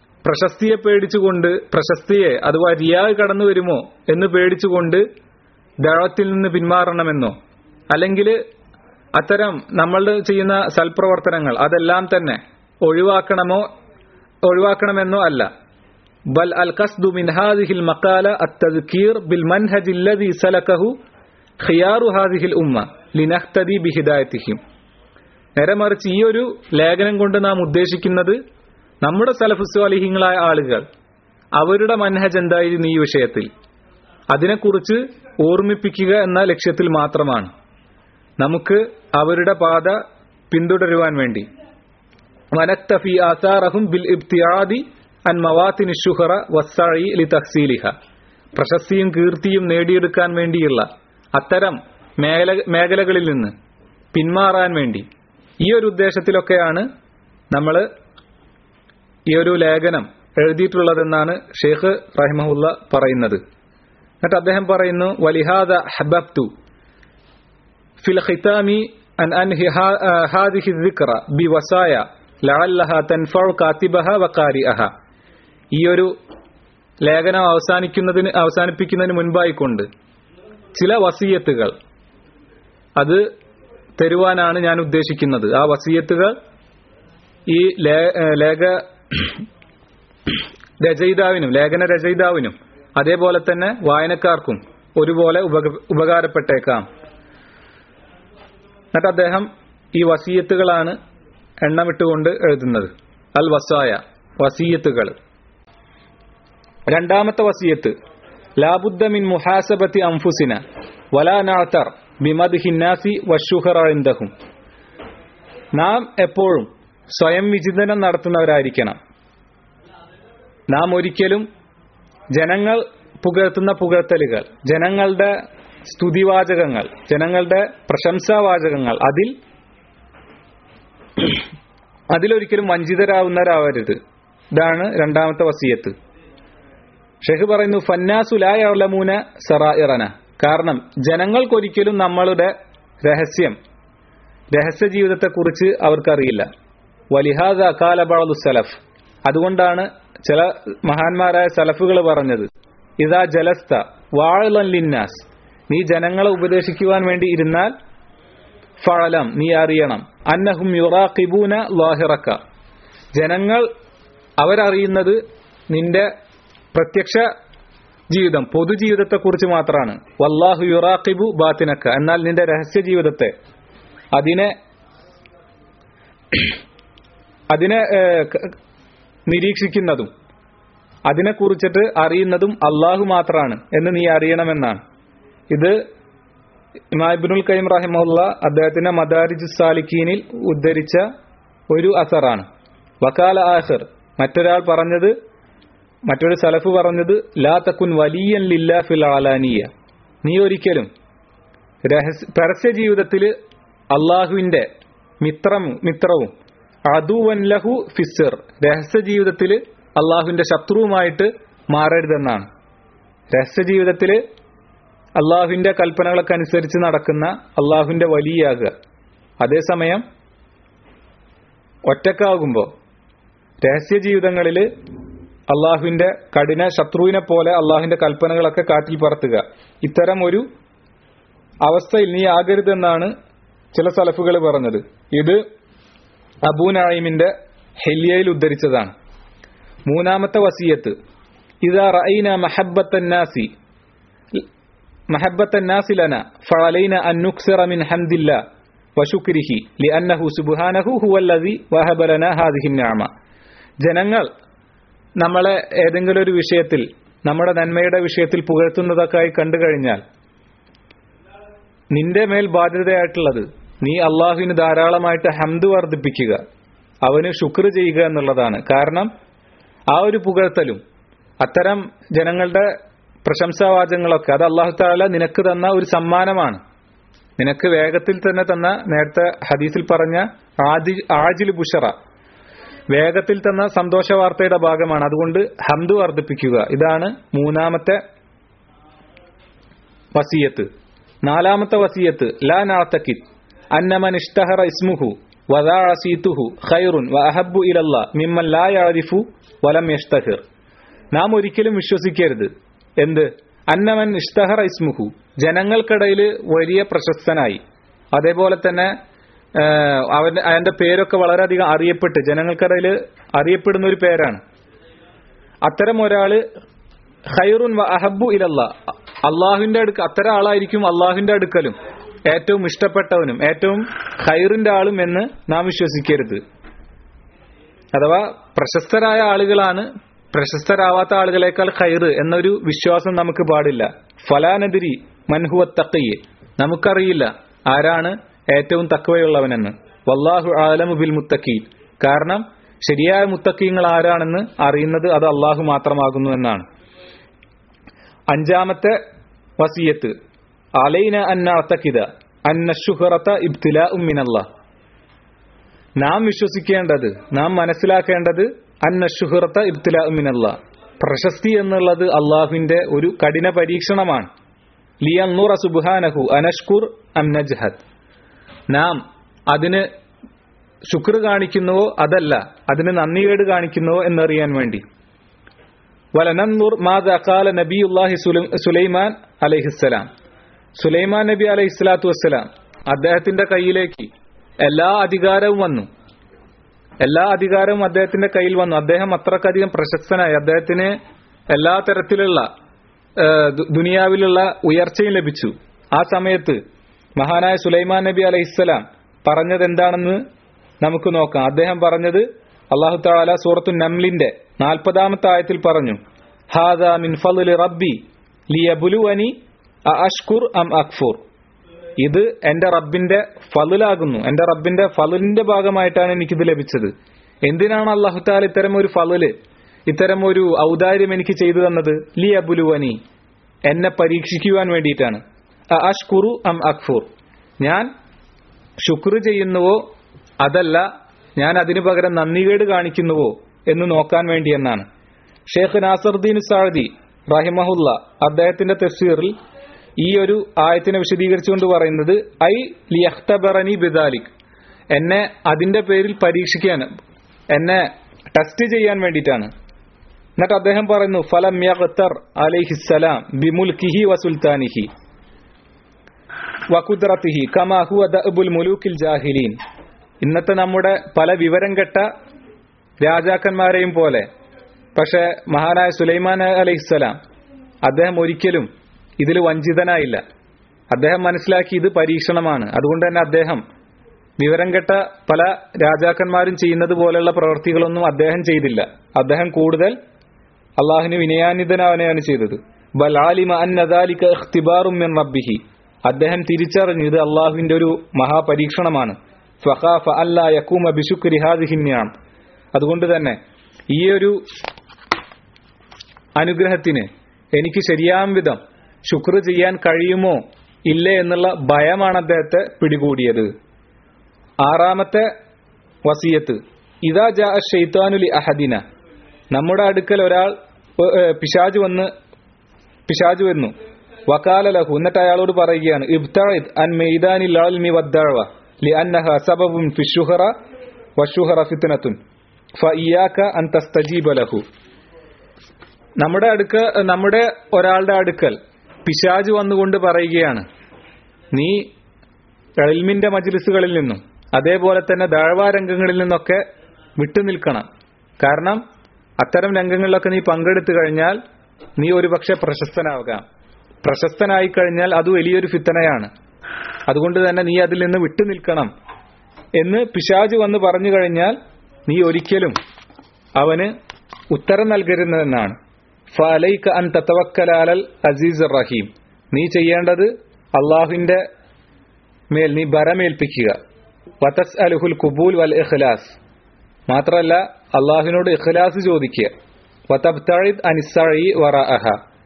Speaker 1: പ്രശസ്തിയെ പേടിച്ചുകൊണ്ട് പ്രശസ്തിയെ അഥവാ റിയാ കടന്നു വരുമോ എന്ന് പേടിച്ചുകൊണ്ട് ദഴത്തിൽ നിന്ന് പിന്മാറണമെന്നോ അല്ലെങ്കിൽ അത്തരം നമ്മൾ ചെയ്യുന്ന സൽപ്രവർത്തനങ്ങൾ അതെല്ലാം തന്നെ ഒഴിവാക്കണമോ ഒഴിവാക്കണമെന്നോ അല്ല ബൽ അൽ ഖസ്ദു മിൻ ഹാദിഹിൽ മഖാല അത്തദ്കീർ ബിൽ മൻഹജ് الذي സലകഹു ഖിയാറു ഹാദിഹിൽ ഉമ്മ ലിനഹ്തദി ബിഹിദായത്തിഹിം നേരെ മറിച്ച് ഈ ഒരു ലേഖനം കൊണ്ട് നാം ഉദ്ദേശിക്കുന്നത് നമ്മുടെ സലഫുസ്വാലിഹിങ്ങളായ ആളുകൾ അവരുടെ മൻഹജ് എന്തായിരുന്നു ഈ വിഷയത്തിൽ അതിനെക്കുറിച്ച് ഓർമ്മിപ്പിക്കുക എന്ന ലക്ഷ്യത്തിൽ മാത്രമാണ് നമുക്ക് അവരുടെ പാത പിന്തുടരുവാൻ വേണ്ടി വനക്തഫി ആസാറഹും ബിൽ ഇബ്തിയാദി അൻ മവാത്തിൻ ഷുഹറ വസ്സായി ലി തഹ്സീലിഹ പ്രശസ്തിയും കീർത്തിയും നേടിയെടുക്കാൻ വേണ്ടിയുള്ള അത്തരം മേഖല മേഖലകളിൽ നിന്ന് പിന്മാറാൻ വേണ്ടി ഈ ഒരു ഉദ്ദേശത്തിലൊക്കെയാണ് നമ്മൾ ഈ ഒരു ലേഖനം എഴുതിയിട്ടുള്ളതെന്നാണ് ഷെയ്ഖ് റഹിമഹുല്ല പറയുന്നത് എന്നിട്ട് അദ്ദേഹം പറയുന്നു വലിഹാദ ഹബബ്തു ഫിൽ ഖിതാമി അൻ അൻഹി ഹാദിഹി ദിക്റ ബി വസായ ലഅല്ലഹ തൻഫഉ കാത്തിബഹ വഖാരിഅഹ ഈ ഒരു ലേഖനം അവസാനിക്കുന്നതിന് അവസാനിപ്പിക്കുന്നതിന് മുൻപായിക്കൊണ്ട് ചില വസീയത്തുകൾ അത് തരുവാനാണ് ഞാൻ ഉദ്ദേശിക്കുന്നത് ആ വസീയത്തുകൾ ഈ ലേഖ രചയിതാവിനും ലേഖന രചയിതാവിനും അതേപോലെ തന്നെ വായനക്കാർക്കും ഒരുപോലെ ഉപകാരപ്പെട്ടേക്കാം എന്നിട്ട് അദ്ദേഹം ഈ വസീയത്തുകളാണ് എണ്ണമിട്ടുകൊണ്ട് എഴുതുന്നത് അൽ വസായ വസീയത്തുകൾ രണ്ടാമത്തെ വസീയത്ത് ലാബുദ്ദ മിൻ മുഹാസബത്തി അംഫുസിന വലാ നാത്തർ ബിമദ്ഹിന്നാസി വഷുഹറിന്ദഹും നാം എപ്പോഴും സ്വയം വിചിന്തനം നടത്തുന്നവരായിരിക്കണം നാം ഒരിക്കലും ജനങ്ങൾ പുകഴ്ത്തുന്ന പുകഴ്ത്തലുകൾ ജനങ്ങളുടെ സ്തുതിവാചകങ്ങൾ ജനങ്ങളുടെ പ്രശംസാവാചകങ്ങൾ അതിൽ അതിലൊരിക്കലും വഞ്ചിതരാവുന്നവരാവരുത് ഇതാണ് രണ്ടാമത്തെ വസീയത്ത് ഷെഹ് പറയുന്നു ഫന്നാസുലായമൂന സറായിറന കാരണം ജനങ്ങൾക്കൊരിക്കലും നമ്മളുടെ രഹസ്യം രഹസ്യ ജീവിതത്തെക്കുറിച്ച് അവർക്കറിയില്ല വലിഹാദ കാലബാളു സലഫ് അതുകൊണ്ടാണ് ചില മഹാന്മാരായ സലഫുകൾ പറഞ്ഞത് ഇതാ ജലസ്ത വാഴലൻ ലിന്നാസ് നീ ജനങ്ങളെ ഉപദേശിക്കുവാൻ വേണ്ടി ഇരുന്നാൽ ഫഴലം നീ അറിയണം അന്നഹും യുറാഖിബൂന ലാഹിറക്ക ജനങ്ങൾ അവരറിയുന്നത് നിന്റെ പ്രത്യക്ഷ ജീവിതം പൊതുജീവിതത്തെക്കുറിച്ച് മാത്രമാണ് വല്ലാഹു യുറാഖിബു ബാത്തിനക്ക എന്നാൽ നിന്റെ രഹസ്യ ജീവിതത്തെ അതിനെ അതിനെ നിരീക്ഷിക്കുന്നതും അതിനെക്കുറിച്ചിട്ട് അറിയുന്നതും അള്ളാഹു മാത്രമാണ് എന്ന് നീ അറിയണമെന്നാണ് ഇത് ഇമാബിനുൽ കൈം റഹിമുള്ള അദ്ദേഹത്തിന്റെ മദാരിജ് സാലിക്കീനിൽ ഉദ്ധരിച്ച ഒരു അസറാണ് വക്കാല ആഹിർ മറ്റൊരാൾ പറഞ്ഞത് മറ്റൊരു സലഫ് പറഞ്ഞത് ലാ തക്കുൻ വലിയൻ ലില്ല ഫിൽ ആലാനിയ നീ ഒരിക്കലും രഹസ്യ പരസ്യ ജീവിതത്തിൽ അള്ളാഹുവിന്റെ മിത്രം മിത്രവും അതുവൻ ലഹു ഫിസർ രഹസ്യ ജീവിതത്തിൽ അള്ളാഹുവിന്റെ ശത്രുവുമായിട്ട് മാറരുതെന്നാണ് രഹസ്യ ജീവിതത്തിൽ അള്ളാഹുവിന്റെ കൽപ്പനകളൊക്കെ അനുസരിച്ച് നടക്കുന്ന അള്ളാഹുവിന്റെ വലിയാകുക അതേസമയം ഒറ്റക്കാകുമ്പോൾ രഹസ്യ ജീവിതങ്ങളിൽ അള്ളാഹുവിന്റെ കഠിന ശത്രുവിനെ പോലെ അള്ളാഹുവിന്റെ കൽപ്പനകളൊക്കെ കാറ്റിൽ പറത്തുക ഇത്തരം ഒരു അവസ്ഥയിൽ നീ ആകരുതെന്നാണ് ചില സലഫുകൾ പറഞ്ഞത് ഇത് അബൂനായിമിന്റെ ഹെല്യയിൽ ഉദ്ധരിച്ചതാണ് മൂന്നാമത്തെ വസീയത്ത് ഇതാ റഅൈന മഹബത്തന്നാസി മഹബത്തന്നാസി ലന ഫഅലൈന അൻ നുക്സിറ മിൻ ഹംദില്ല വശുക്രിഹി ലിഅന്നഹു സുബ്ഹാനഹു ഹുവല്ലദി വഹബ ലനാ ഹാദിഹി നിഅമ ജനങ്ങൾ നമ്മളെ ഏതെങ്കിലും ഒരു വിഷയത്തിൽ നമ്മുടെ നന്മയുടെ വിഷയത്തിൽ പുകഴ്ത്തുന്നതൊക്കെയായി കണ്ടു കഴിഞ്ഞാൽ നിന്റെ മേൽ ബാധ്യതയായിട്ടുള്ളത് നീ അള്ളാഹുവിന് ധാരാളമായിട്ട് ഹംദ് വർദ്ധിപ്പിക്കുക അവന് ശുക്ർ ചെയ്യുക എന്നുള്ളതാണ് കാരണം ആ ഒരു പുകഴ്ത്തലും അത്തരം ജനങ്ങളുടെ പ്രശംസാവാചകങ്ങളൊക്കെ അത് അള്ളാഹു താല നിനക്ക് തന്ന ഒരു സമ്മാനമാണ് നിനക്ക് വേഗത്തിൽ തന്നെ തന്ന നേരത്തെ ഹദീസിൽ പറഞ്ഞ ആദി ആജിൽ ബുഷറ വേഗത്തിൽ തന്ന സന്തോഷ വാർത്തയുടെ ഭാഗമാണ് അതുകൊണ്ട് ഹംദ് വർദ്ധിപ്പിക്കുക ഇതാണ് മൂന്നാമത്തെ വസീയത്ത് നാലാമത്തെ വസീയത്ത് ലാ നാത്തക്കിത് അന്നമൻ ഇഷ്തഹറ ഇസ്മുഹു വദാ സീത്തുഹു ഖൈറുൻ വ അഹബ്ബു ഇലല്ല മിമ്മൻ ലാ യഅരിഫു വലം യഷ്തഹിർ നാം ഒരിക്കലും വിശ്വസിക്കരുത് എന്ത് അന്നമൻ ഇഷ്തഹർ ഇസ്മുഹു ജനങ്ങൾക്കിടയിൽ വലിയ പ്രശസ്തനായി അതേപോലെ തന്നെ അവന്റെ അവന്റെ പേരൊക്കെ വളരെയധികം അറിയപ്പെട്ട് ജനങ്ങൾക്കിടയിൽ അറിയപ്പെടുന്ന ഒരു പേരാണ് അത്തരം ഒരാള് ഖൈറുൻ വ അഹബു ഇലല്ല അള്ളാഹുവിന്റെ അടുക്ക അത്തരം ആളായിരിക്കും അള്ളാഹുവിന്റെ അടുക്കലും ഏറ്റവും ഇഷ്ടപ്പെട്ടവനും ഏറ്റവും ഖൈറിന്റെ ആളും എന്ന് നാം വിശ്വസിക്കരുത് അഥവാ പ്രശസ്തരായ ആളുകളാണ് പ്രശസ്തരാവാത്ത ആളുകളെക്കാൾ ഖൈറ് എന്നൊരു വിശ്വാസം നമുക്ക് പാടില്ല ഫലാനദിരി മൻഹുവ തക്കയ്യെ നമുക്കറിയില്ല ആരാണ് ഏറ്റവും തക്കവയുള്ളവനെന്ന് വല്ലാഹു ആലമു ബിൽ മുത്തക്കീൻ കാരണം ശരിയായ മുത്തക്കീങ്ങൾ ആരാണെന്ന് അറിയുന്നത് അത് അള്ളാഹു മാത്രമാകുന്നു എന്നാണ് അഞ്ചാമത്തെ വസിയത്ത് അലൈന അന്നഅത്തക്കിത അന്ന ഷുഹറത്ത ഇബ്തില ഉമ്മിനല്ല നാം വിശ്വസിക്കേണ്ടത് നാം മനസ്സിലാക്കേണ്ടത് അന്ന ഷുഹറത്ത ഇബ്തില ഉമ്മിനല്ല പ്രശസ്തി എന്നുള്ളത് അള്ളാഹുവിന്റെ ഒരു കഠിന പരീക്ഷണമാണ് ലിയന്നൂറ സുബാനഹു അനഷ്കുർ അം നജ്ഹദ് നാം അതിന് ശുക്ർ കാണിക്കുന്നുവോ അതല്ല അതിന് നന്ദികേട് കാണിക്കുന്നുവോ എന്നറിയാൻ വേണ്ടി വലനന്നൂർ മാത അക്കാല നബിയുല്ലാഹി സുലൈമാൻ അലൈഹിസ്സലാം സുലൈമാൻ നബി അലൈഹി സ്വലാത്തു വസ്സലാം അദ്ദേഹത്തിന്റെ കയ്യിലേക്ക് എല്ലാ അധികാരവും വന്നു എല്ലാ അധികാരവും അദ്ദേഹത്തിന്റെ കയ്യിൽ വന്നു അദ്ദേഹം അത്രക്കധികം പ്രശസ്തനായി അദ്ദേഹത്തിന് എല്ലാ തരത്തിലുള്ള ദുനിയാവിലുള്ള ഉയർച്ചയും ലഭിച്ചു ആ സമയത്ത് മഹാനായ സുലൈമാൻ നബി അലൈഹിസ്സലാം പറഞ്ഞത് എന്താണെന്ന് നമുക്ക് നോക്കാം അദ്ദേഹം പറഞ്ഞത് അള്ളാഹു താല സൂറത്തു നംലിന്റെ നാൽപ്പതാമത്തെ ആയത്തിൽ പറഞ്ഞു ഹാദ മിൻ ഫضل റബ്ബി ലിയബുലുവനി അഷ്കുർ അം അക്ഫുർ ഇത് എന്റെ റബ്ബിന്റെ ഫലുലാകുന്നു എന്റെ റബ്ബിന്റെ ഫലുലിന്റെ ഭാഗമായിട്ടാണ് എനിക്കിത് ലഭിച്ചത് എന്തിനാണ് അള്ളാഹു താല ഇത്തരം ഒരു ഫലുല് ഇത്തരം ഒരു ഔദാര്യം എനിക്ക് ചെയ്തു തന്നത് ലി അബുലുവനി എന്നെ പരീക്ഷിക്കുവാൻ വേണ്ടിയിട്ടാണ് അഷ്കുറു അം അക്ഫുർ ഞാൻ ശുക്ർ ചെയ്യുന്നുവോ അതല്ല ഞാൻ അതിനു പകരം നന്ദികേട് കാണിക്കുന്നുവോ എന്ന് നോക്കാൻ വേണ്ടി എന്നാണ് ഷേഖ് നാസറുദ്ദീൻ സാഴദി റഹിമഹുല്ല അദ്ദേഹത്തിന്റെ തഫ്സീറിൽ ഈ ഒരു ആയത്തിനെ വിശദീകരിച്ചുകൊണ്ട് പറയുന്നത് ഐ ലിയഖ്തബറനി ബിദാലിക് എന്നെ അതിന്റെ പേരിൽ പരീക്ഷിക്കാൻ എന്നെ ടെസ്റ്റ് ചെയ്യാൻ വേണ്ടിയിട്ടാണ് എന്നിട്ട് അദ്ദേഹം പറയുന്നു ഫലം യഖ്തർ അലൈഹിസ്സലാം ബിമുൽക്കിഹി വസുൽത്താനിഹി വകുദ്റത്തിഹി കമാ ഹുവ ദഅബുൽ മുലൂക്കിൽ ജാഹിലീൻ ഇന്നത്തെ നമ്മുടെ പല വിവരം കെട്ട രാജാക്കന്മാരെയും പോലെ പക്ഷെ മഹാനായ സുലൈമാൻ അലൈഹിസ്സലാം അദ്ദേഹം ഒരിക്കലും ഇതിൽ വഞ്ചിതനായില്ല അദ്ദേഹം മനസ്സിലാക്കി ഇത് പരീക്ഷണമാണ് അതുകൊണ്ട് തന്നെ അദ്ദേഹം വിവരം കെട്ട പല രാജാക്കന്മാരും ചെയ്യുന്നത് പോലെയുള്ള പ്രവൃത്തികളൊന്നും അദ്ദേഹം ചെയ്തില്ല അദ്ദേഹം കൂടുതൽ അള്ളാഹുവിന് വിനയാന്വിതനാവനെയാണ് ചെയ്തത് ബൽ ആലിമ അന്നദാലിക ഇഖ്തിബാറും മിൻ റബ്ബിഹി അദ്ദേഹം തിരിച്ചറിഞ്ഞു ഇത് അള്ളാഹുവിന്റെ ഒരു മഹാപരീക്ഷണമാണ് ഫഖാഫ അല്ലാ യക്കൂമ ബിശുക്രി ഹാദിഹിന്യാം അതുകൊണ്ട് തന്നെ ഈ ഒരു അനുഗ്രഹത്തിന് എനിക്ക് ശരിയാം വിധം ശുക്ർ ചെയ്യാൻ കഴിയുമോ ഇല്ലേ എന്നുള്ള ഭയമാണ് അദ്ദേഹത്തെ പിടികൂടിയത് ആറാമത്തെ വസീയത്ത് ഇതാ ജാ ഷെയ്ത്താനുലി അഹദിന നമ്മുടെ അടുക്കൽ ഒരാൾ പിശാജ് വന്ന് പിശാജ് വന്നു വക്കാല ലഹു എന്നിട്ട് അയാളോട് പറയുകയാണ് ഇബ്തഇദ് അൻ മെയ്ദാനിൽ അൽമി വദ്ദഅവ ലിഅന്നഹ സബബുൻ ഫിശ്ശുഹറ വശുഹറ ഫിത്നത്തുൻ ഫഇയാക അൻ തസ്തജീബ ലഹു നമ്മുടെ അടുക്ക നമ്മുടെ ഒരാളുടെ അടുക്കൽ പിശാജ് വന്നുകൊണ്ട് പറയുകയാണ് നീ എൽമിന്റെ മജ്ലിസുകളിൽ നിന്നും അതേപോലെ തന്നെ ദാഴ്വാ രംഗങ്ങളിൽ നിന്നൊക്കെ വിട്ടുനിൽക്കണം കാരണം അത്തരം രംഗങ്ങളിലൊക്കെ നീ പങ്കെടുത്തു കഴിഞ്ഞാൽ നീ ഒരുപക്ഷെ പ്രശസ്തനാകാം പ്രശസ്തനായി കഴിഞ്ഞാൽ അത് വലിയൊരു ഫിത്തനയാണ് അതുകൊണ്ട് തന്നെ നീ അതിൽ നിന്ന് വിട്ടുനിൽക്കണം എന്ന് പിശാജ് വന്ന് പറഞ്ഞു കഴിഞ്ഞാൽ നീ ഒരിക്കലും അവന് ഉത്തരം നൽകരുതെന്നാണ് ഫലൈക അൻ തത്തവക്കലാലൽ അസീസ് റഹീം നീ ചെയ്യേണ്ടത് അള്ളാഹുവിന്റെ മേൽ നീ ബരമേൽപ്പിക്കുക വതസ് അലുഹുൽ കുബൂൽ വൽ ഇഖ്ലാസ് മാത്രമല്ല അള്ളാഹുവിനോട് ഇഖ്ലാസ് ചോദിക്കുക വതബ്തഇദ് അനിസ്സഇ വറഅഹ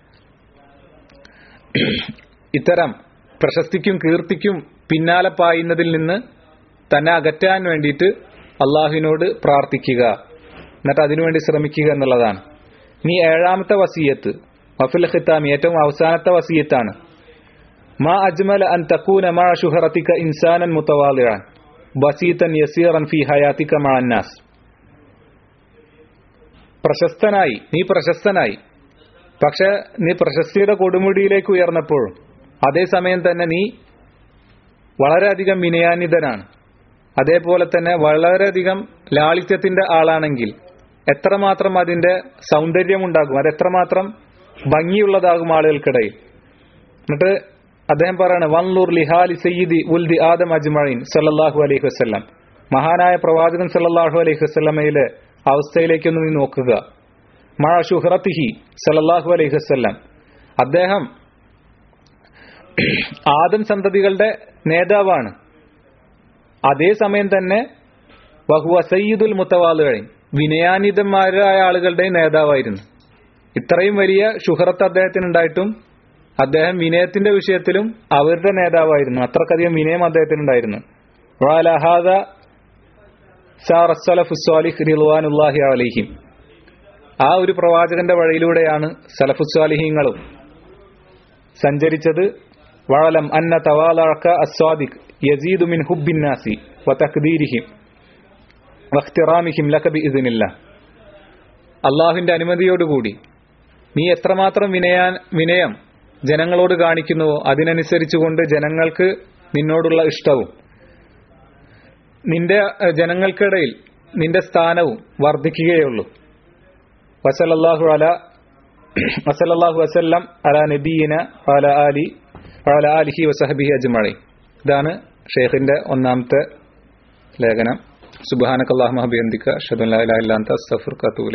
Speaker 1: ഇത്തരം പ്രശസ്തിക്കും കീർത്തിക്കും പിന്നാലെ പായുന്നതിൽ നിന്ന് തന്നെ അകറ്റാൻ വേണ്ടിയിട്ട് അള്ളാഹുവിനോട് പ്രാർത്ഥിക്കുക എന്നിട്ട് അതിനുവേണ്ടി ശ്രമിക്കുക എന്നുള്ളതാണ് നീ ഏഴാമത്തെ വസീയത്ത് വഫിൽ ഖിത്താമി ഏറ്റവും അവസാനത്തെ വസീയത്താണ് മാ അജ്മല അൻ തക്കൂന മാ ഷുഹറത്തിക ഇൻസാനൻ മുത്തവാദിറാൻ ബസീത്തൻ യസീറൻ ഫി ഹയാത്തിക മാ അന്നാസ് പ്രശസ്തനായി നീ പ്രശസ്തനായി പക്ഷെ നീ പ്രശസ്തിയുടെ കൊടുമുടിയിലേക്ക് ഉയർന്നപ്പോഴും അതേസമയം തന്നെ നീ വളരെയധികം വിനയാന്വിതനാണ് അതേപോലെ തന്നെ വളരെയധികം ലാളിത്യത്തിന്റെ ആളാണെങ്കിൽ എത്രമാത്രം അതിന്റെ സൗന്ദര്യമുണ്ടാകും അത് എത്രമാത്രം ഭംഗിയുള്ളതാകും ആളുകൾക്കിടയിൽ എന്നിട്ട് അദ്ദേഹം പറയാണ് വൻലൂർ ലിഹാലി സയ്യിദി ഉൽദി ആദം അജ്മഴീൻ സല്ലല്ലാഹു അലൈഹി വസ്ല്ലാം മഹാനായ പ്രവാചകൻ സല്ലല്ലാഹു അലൈഹി വസ്ലമയിലെ അവസ്ഥയിലേക്കൊന്ന് നീ നോക്കുക മഴ ഷുഹറത്തിഹി സല്ലല്ലാഹു അലൈഹി വസ്ല്ലാം അദ്ദേഹം ആദം സന്തതികളുടെ നേതാവാണ് അതേസമയം തന്നെ വഹുവ സയ്യിദുൽ മുത്തവാലുകൾ വിനയാനിതന്മാരായ ആളുകളുടെ നേതാവായിരുന്നു ഇത്രയും വലിയ ഷുഹറത്ത് അദ്ദേഹത്തിനുണ്ടായിട്ടും അദ്ദേഹം വിനയത്തിന്റെ വിഷയത്തിലും അവരുടെ നേതാവായിരുന്നു അത്രക്കധികം വിനയം അദ്ദേഹത്തിനുണ്ടായിരുന്നു അലഹിം ആ ഒരു പ്രവാചകന്റെ വഴിയിലൂടെയാണ് സലഫുസ്വാലിഹീങ്ങളും സഞ്ചരിച്ചത് വഴലം അന്ന തവാലക്ക അസ്വാദിഖ് യസീദു മിൻ ഹുബിന്നാസി വതഖ്ദീരിഹിം വഖ്തിറാമിഹിം ലക ബിഇذനില്ല അള്ളാഹുവിന്റെ അനുമതിയോടുകൂടി നീ എത്രമാത്രം വിനയാൻ വിനയം ജനങ്ങളോട് കാണിക്കുന്നുവോ അതിനനുസരിച്ചുകൊണ്ട് ജനങ്ങൾക്ക് നിന്നോടുള്ള ഇഷ്ടവും നിന്റെ ജനങ്ങൾക്കിടയിൽ നിന്റെ സ്ഥാനവും വർദ്ധിക്കുകയുള്ളൂ വസലല്ലാഹു അല വസലല്ലാഹു വസല്ലം അല നബീന അല ആലി അല ആലിഹി വസഹബിഹി അജ്മഴി ഇതാണ് ഷെയ്ഖിന്റെ ഒന്നാമത്തെ ലേഖനം സുബാനക്കല്ലാഹു മഹബിയന്തിക്ക ഷദുല്ലാ ഇലാ ഇല്ലാ അസ്തഗ്ഫിറുക വഅത്തൂബു